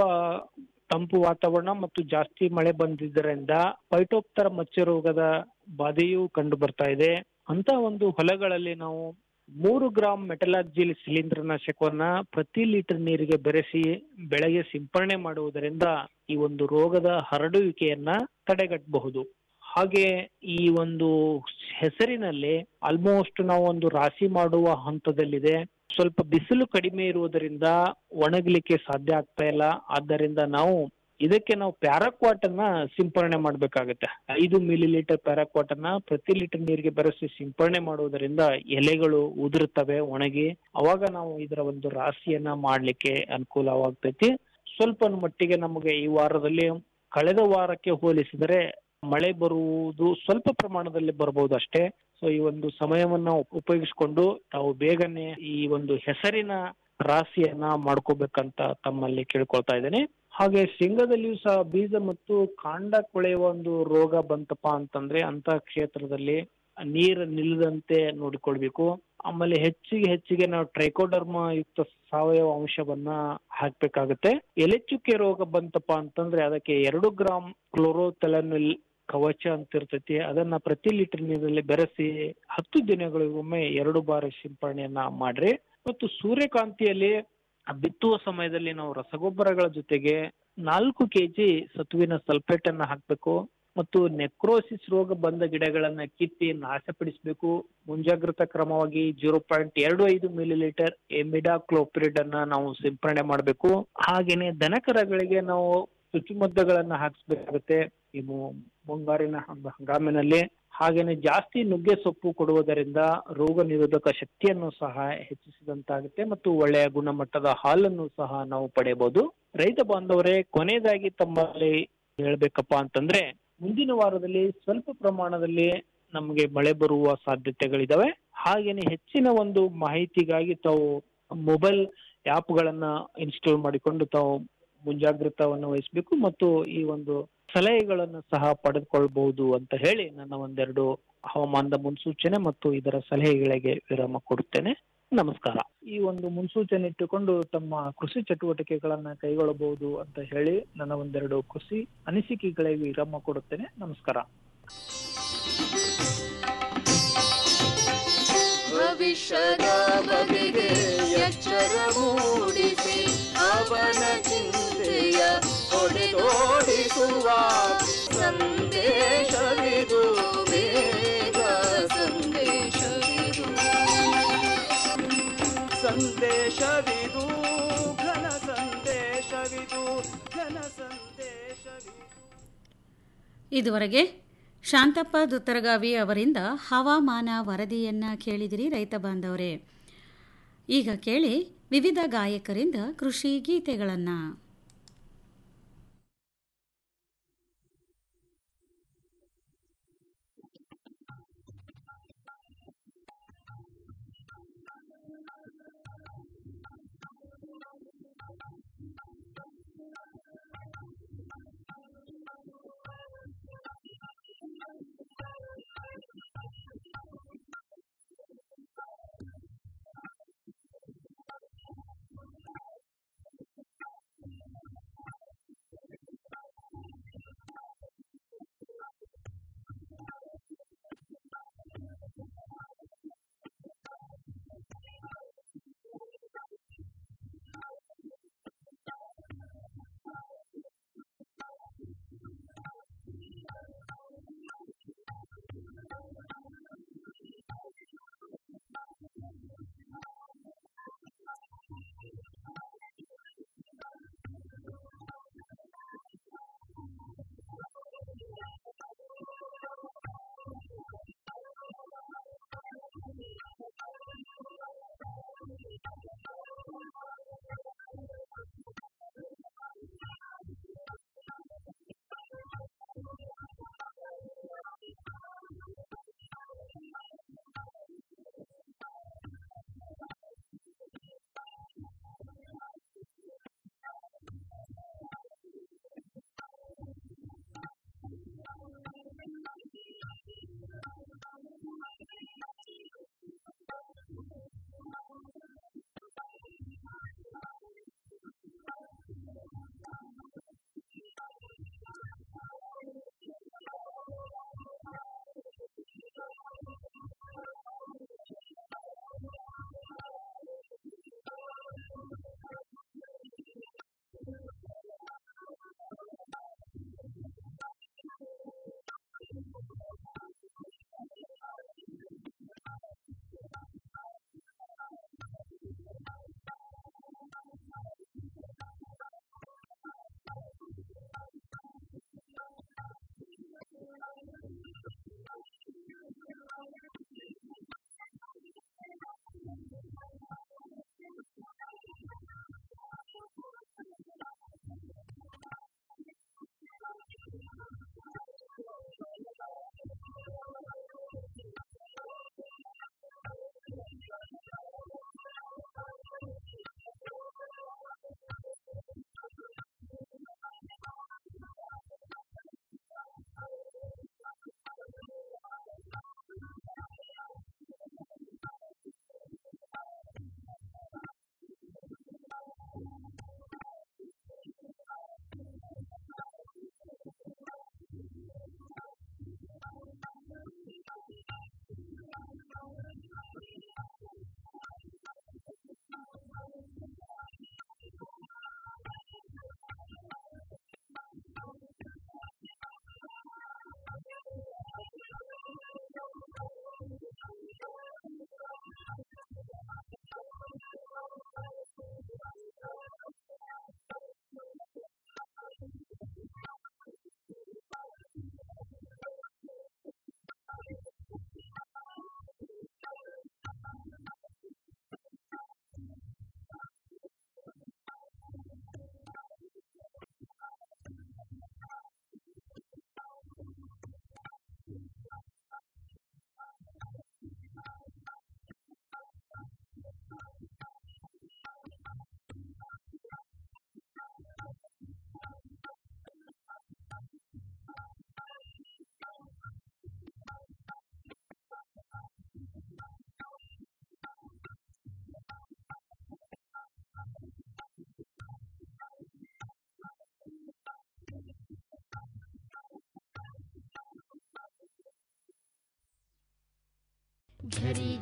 ತಂಪು ವಾತಾವರಣ ಮತ್ತು ಜಾಸ್ತಿ ಮಳೆ ಬಂದಿದ್ದರಿಂದ ಪೈಟೋಪ್ತರ ಮಚ್ಚೆ ರೋಗದ ಬಾಧೆಯೂ ಕಂಡು ಬರ್ತಾ ಇದೆ ಅಂತ ಒಂದು ಹೊಲಗಳಲ್ಲಿ ನಾವು ಮೂರು ಗ್ರಾಂ ಮೆಟಲಾಜಿಲ್ ಶಿಲೀಂಧ್ರನಾಶಕವನ್ನ ಪ್ರತಿ ಲೀಟರ್ ನೀರಿಗೆ ಬೆರೆಸಿ ಬೆಳೆಗೆ ಸಿಂಪರಣೆ ಮಾಡುವುದರಿಂದ ಈ ಒಂದು ರೋಗದ ಹರಡುವಿಕೆಯನ್ನ ತಡೆಗಟ್ಟಬಹುದು ಹಾಗೆ ಈ ಒಂದು ಹೆಸರಿನಲ್ಲಿ ಆಲ್ಮೋಸ್ಟ್ ನಾವು ಒಂದು ರಾಶಿ ಮಾಡುವ ಹಂತದಲ್ಲಿದೆ ಸ್ವಲ್ಪ ಬಿಸಿಲು ಕಡಿಮೆ ಇರುವುದರಿಂದ ಒಣಗಲಿಕ್ಕೆ ಸಾಧ್ಯ ಆಗ್ತಾ ಇಲ್ಲ ಆದ್ದರಿಂದ ನಾವು ಇದಕ್ಕೆ ನಾವು ಪ್ಯಾರಾಕ್ವಾಟ್ ಅನ್ನ ಸಿಂಪರಣೆ ಮಾಡಬೇಕಾಗುತ್ತೆ ಐದು ಮಿಲಿ ಲೀಟರ್ ಪ್ಯಾರಾಕ್ವಾಟ್ ಅನ್ನ ಪ್ರತಿ ಲೀಟರ್ ನೀರಿಗೆ ಬೆರೆಸಿ ಸಿಂಪರಣೆ ಮಾಡುವುದರಿಂದ ಎಲೆಗಳು ಉದುರುತ್ತವೆ ಒಣಗಿ ಅವಾಗ ನಾವು ಇದರ ಒಂದು ರಾಶಿಯನ್ನ ಮಾಡ್ಲಿಕ್ಕೆ ಅನುಕೂಲವಾಗ್ತೈತಿ ಸ್ವಲ್ಪ ಮಟ್ಟಿಗೆ ನಮಗೆ ಈ ವಾರದಲ್ಲಿ ಕಳೆದ ವಾರಕ್ಕೆ ಹೋಲಿಸಿದರೆ ಮಳೆ ಬರುವುದು ಸ್ವಲ್ಪ ಪ್ರಮಾಣದಲ್ಲಿ ಬರಬಹುದು ಅಷ್ಟೇ ಸೊ ಈ ಒಂದು ಸಮಯವನ್ನ ಉಪಯೋಗಿಸಿಕೊಂಡು ತಾವು ಬೇಗನೆ ಈ ಒಂದು ಹೆಸರಿನ ರಾಶಿಯನ್ನ ಮಾಡ್ಕೋಬೇಕಂತ ತಮ್ಮಲ್ಲಿ ಕೇಳ್ಕೊಳ್ತಾ ಇದ್ದೇನೆ ಹಾಗೆ ಶೇಂಗಾದಲ್ಲಿಯೂ ಸಹ ಬೀಜ ಮತ್ತು ಕಾಂಡ ಕೊಳೆಯುವ ಒಂದು ರೋಗ ಬಂತಪ್ಪ ಅಂತಂದ್ರೆ ಅಂತ ಕ್ಷೇತ್ರದಲ್ಲಿ ನೀರು ನಿಲ್ಲದಂತೆ ನೋಡಿಕೊಳ್ಬೇಕು ಆಮೇಲೆ ಹೆಚ್ಚಿಗೆ ಹೆಚ್ಚಿಗೆ ನಾವು ಟ್ರೈಕೋಡರ್ಮ ಯುಕ್ತ ಸಾವಯವ ಅಂಶವನ್ನ ಹಾಕ್ಬೇಕಾಗತ್ತೆ ಎಲೆಚುಕ್ಕೆ ರೋಗ ಬಂತಪ್ಪ ಅಂತಂದ್ರೆ ಅದಕ್ಕೆ ಎರಡು ಗ್ರಾಮ್ ಕ್ಲೋರೋಥೆಲನಿಲ್ ಕವಚ ಅಂತ ಇರ್ತೈತಿ ಅದನ್ನ ಪ್ರತಿ ಲೀಟರ್ ನೀರಲ್ಲಿ ಬೆರೆಸಿ ಹತ್ತು ದಿನಗಳಿಗೊಮ್ಮೆ ಎರಡು ಬಾರಿ ಸಿಂಪರಣೆಯನ್ನ ಮಾಡ್ರಿ ಮತ್ತು ಸೂರ್ಯಕಾಂತಿಯಲ್ಲಿ ಬಿತ್ತುವ ಸಮಯದಲ್ಲಿ ನಾವು ರಸಗೊಬ್ಬರಗಳ ಜೊತೆಗೆ ನಾಲ್ಕು ಕೆಜಿ ಸತುವಿನ ಸಲ್ಫೇಟ್ ಅನ್ನ ಹಾಕ್ಬೇಕು ಮತ್ತು ನೆಕ್ರೋಸಿಸ್ ರೋಗ ಬಂದ ಗಿಡಗಳನ್ನ ಕಿತ್ತಿ ನಾಶಪಡಿಸಬೇಕು ಮುಂಜಾಗ್ರತಾ ಕ್ರಮವಾಗಿ ಜೀರೋ ಪಾಯಿಂಟ್ ಎರಡು ಐದು ಮಿಲಿ ಲೀಟರ್ ಎಮಿಡಾಕ್ಲೋಪಿರಿಡ್ ಅನ್ನ ನಾವು ಸಿಂಪರಣೆ ಮಾಡಬೇಕು ಹಾಗೇನೆ ದನಕರಗಳಿಗೆ ನಾವು ಚುಚ್ಚುಮದ್ದುಗಳನ್ನ ಹಾಕಿಸ್ಬೇಕಾಗುತ್ತೆ ಈ ಮು- ಮುಂಗಾರಿನ ಹಂಗ- ಹಂಗಾಮಿನಲ್ಲಿ ಹಾಗೇನೆ ಜಾಸ್ತಿ ನುಗ್ಗೆ ಸೊಪ್ಪು ಕೊಡುವುದರಿಂದ ರೋಗ ನಿರೋಧಕ ಶಕ್ತಿಯನ್ನು ಸಹ ಹೆಚ್ಚಿಸಿದಂತಾಗುತ್ತೆ ಮತ್ತು ಒಳ್ಳೆಯ ಗುಣಮಟ್ಟದ ಹಾಲನ್ನು ಸಹ ನಾವು ಪಡೆಯಬಹುದು ರೈತ ಬಾಂಧವರೇ ಕೊನೆಯದಾಗಿ ತಮ್ಮಲ್ಲಿ ಹೇಳ್ಬೇಕಪ್ಪ ಅಂತಂದ್ರೆ ಮುಂದಿನ ವಾರದಲ್ಲಿ ಸ್ವಲ್ಪ ಪ್ರಮಾಣದಲ್ಲಿ ನಮಗೆ ಮಳೆ ಬರುವ ಸಾಧ್ಯತೆಗಳಿದಾವೆ ಹಾಗೇನೆ ಹೆಚ್ಚಿನ ಒಂದು ಮಾಹಿತಿಗಾಗಿ ತಾವು ಮೊಬೈಲ್ ಗಳನ್ನ ಇನ್ಸ್ಟಾಲ್ ಮಾಡಿಕೊಂಡು ತಾವು ಮುಂಜಾಗ್ರತವನ್ನು ವಹಿಸಬೇಕು ಮತ್ತು ಈ ಒಂದು ಸಲಹೆಗಳನ್ನು ಸಹ ಪಡೆದುಕೊಳ್ಬಹುದು ಅಂತ ಹೇಳಿ ನನ್ನ ಒಂದೆರಡು ಹವಾಮಾನದ ಮುನ್ಸೂಚನೆ ಮತ್ತು ಇದರ ಸಲಹೆಗಳಿಗೆ ವಿರಾಮ ಕೊಡುತ್ತೇನೆ ನಮಸ್ಕಾರ ಈ ಒಂದು ಮುನ್ಸೂಚನೆ ಇಟ್ಟುಕೊಂಡು ತಮ್ಮ ಕೃಷಿ ಚಟುವಟಿಕೆಗಳನ್ನ ಕೈಗೊಳ್ಳಬಹುದು ಅಂತ ಹೇಳಿ ನನ್ನ ಒಂದೆರಡು ಕೃಷಿ ಅನಿಸಿಕೆಗಳಿಗೆ ವಿರಾಮ ಕೊಡುತ್ತೇನೆ ನಮಸ್ಕಾರ ಭವಿಷ್ಯದ ಬಗೆಗೆ ಎಚ್ಚರ ಮೂಡಿಸಿ ಅವನ ಚಿಂತೆಯ ಹೊಡೆದೋಡಿಸುವ ಸಂದೇಶವಿದು ಬೇಗ ಸಂದೇಶವಿದು ಸಂದೇಶವಿದು ಘನ ಸಂದೇಶವಿದು ಘನ ಸಂದೇಶವಿದು ಇದುವರೆಗೆ ಶಾಂತಪ್ಪ ದುತ್ತರಗಾವಿ ಅವರಿಂದ ಹವಾಮಾನ ವರದಿಯನ್ನ ಕೇಳಿದಿರಿ ರೈತ ಬಾಂಧವರೇ ಈಗ ಕೇಳಿ ವಿವಿಧ ಗಾಯಕರಿಂದ ಕೃಷಿ ಗೀತೆಗಳನ್ನು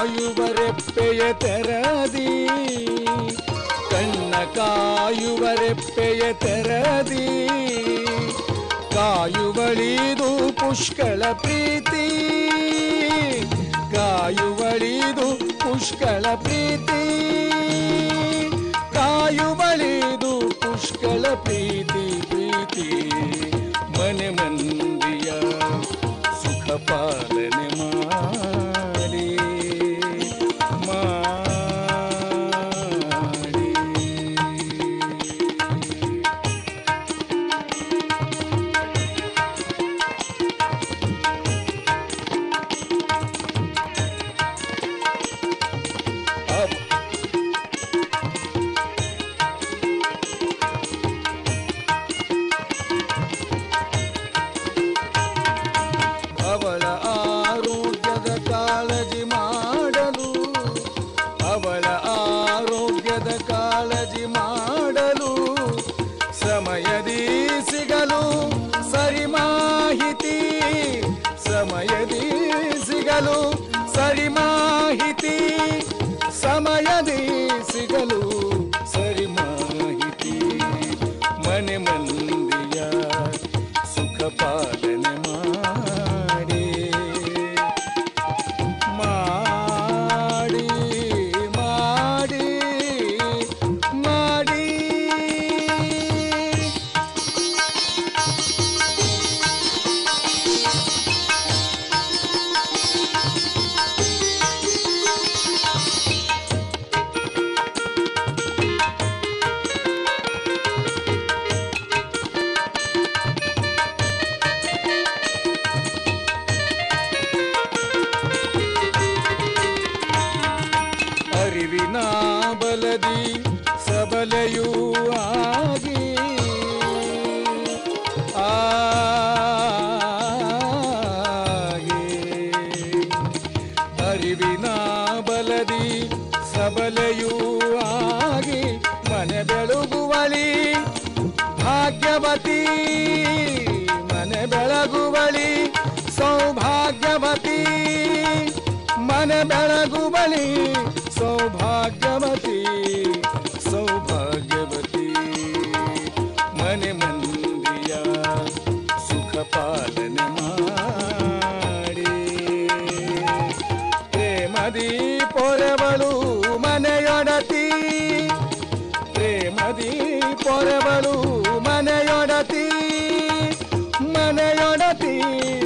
ಕಾಯುವರೆಪ್ಪೆಯ ತೆರದಿ ಕಣ್ಣ ಕಾಯುವರೆಪ್ಪೆಯ ತೆರದಿ ಕಾಯುವಳಿದು ಪುಷ್ಕಳ ಪ್ರೀತಿ ಕಾಯುವಳಿದು ಪುಷ್ಕಳ ಪ್ರೀತಿ ಕಾಯುವಳಿದು ಪುಷ್ಕಳ ಪ್ರೀತಿ ಪ್ರೀತಿ ಮನೆ ಮಂದಿಯ ಸುಖ ಪಾಲನೆ ಮಾಡಿ ಅವಳ ಆರೋಗ್ಯದ ಕಾಳಜಿ ಮಾಡಲು ಅವಳ ಆರೋಗ್ಯದ ಕಾಳಜಿ ಮಾಡಲು ಸಮಯದಿ ಸಿಗಲು ಸರಿ ಮಾಹಿತಿ ಸಮಯದಿ ಸಿಗಲು ಸರಿ ಮಾಹಿತಿ ಸಮಯದಿ ಸಿಗಲು ಸರಿ ಮಾಹಿತಿ ಮನೆ ಮಂದಿಯ ಸುಖ ಪಾಲನೆ ಮಾಡಿ ಮಾಡಿ ಮಾಡಿ ಮಾಡಿ ಅರಿವಿನ ಬಲದಿ ಸಬಲೆಯೂ ಆಗಿ ಆಗಿ ಅರಿವಿನ ಬಲದಿ ಸಬಲೆಯೂ ಆಗಿ ಮನೆ ಬೆಳಗುವಳಿ ಭಾಗ್ಯವತಿ ಮನೆ ಬೆಳಗುವಳಿ ಸೌಭಾಗ್ಯವತಿ ಮನೆ ಬೆಳಗುವಳಿ ಸೌಭಾಗ್ಯವತಿ ಸೌಭಾಗ್ಯವತಿ ಮನೆ ಮಂದಿಯ ಸುಖ ಪಾಲನೆ ಮಾಡಿ ಪ್ರೇಮದಿ ಪೊರೆವಳು ಮನೆಯೊಡತಿ ಪ್ರೇಮದಿ ಪೊರೆವಳು ಮನೆಯೊಡತಿ ಮನೆಯೊಡತಿ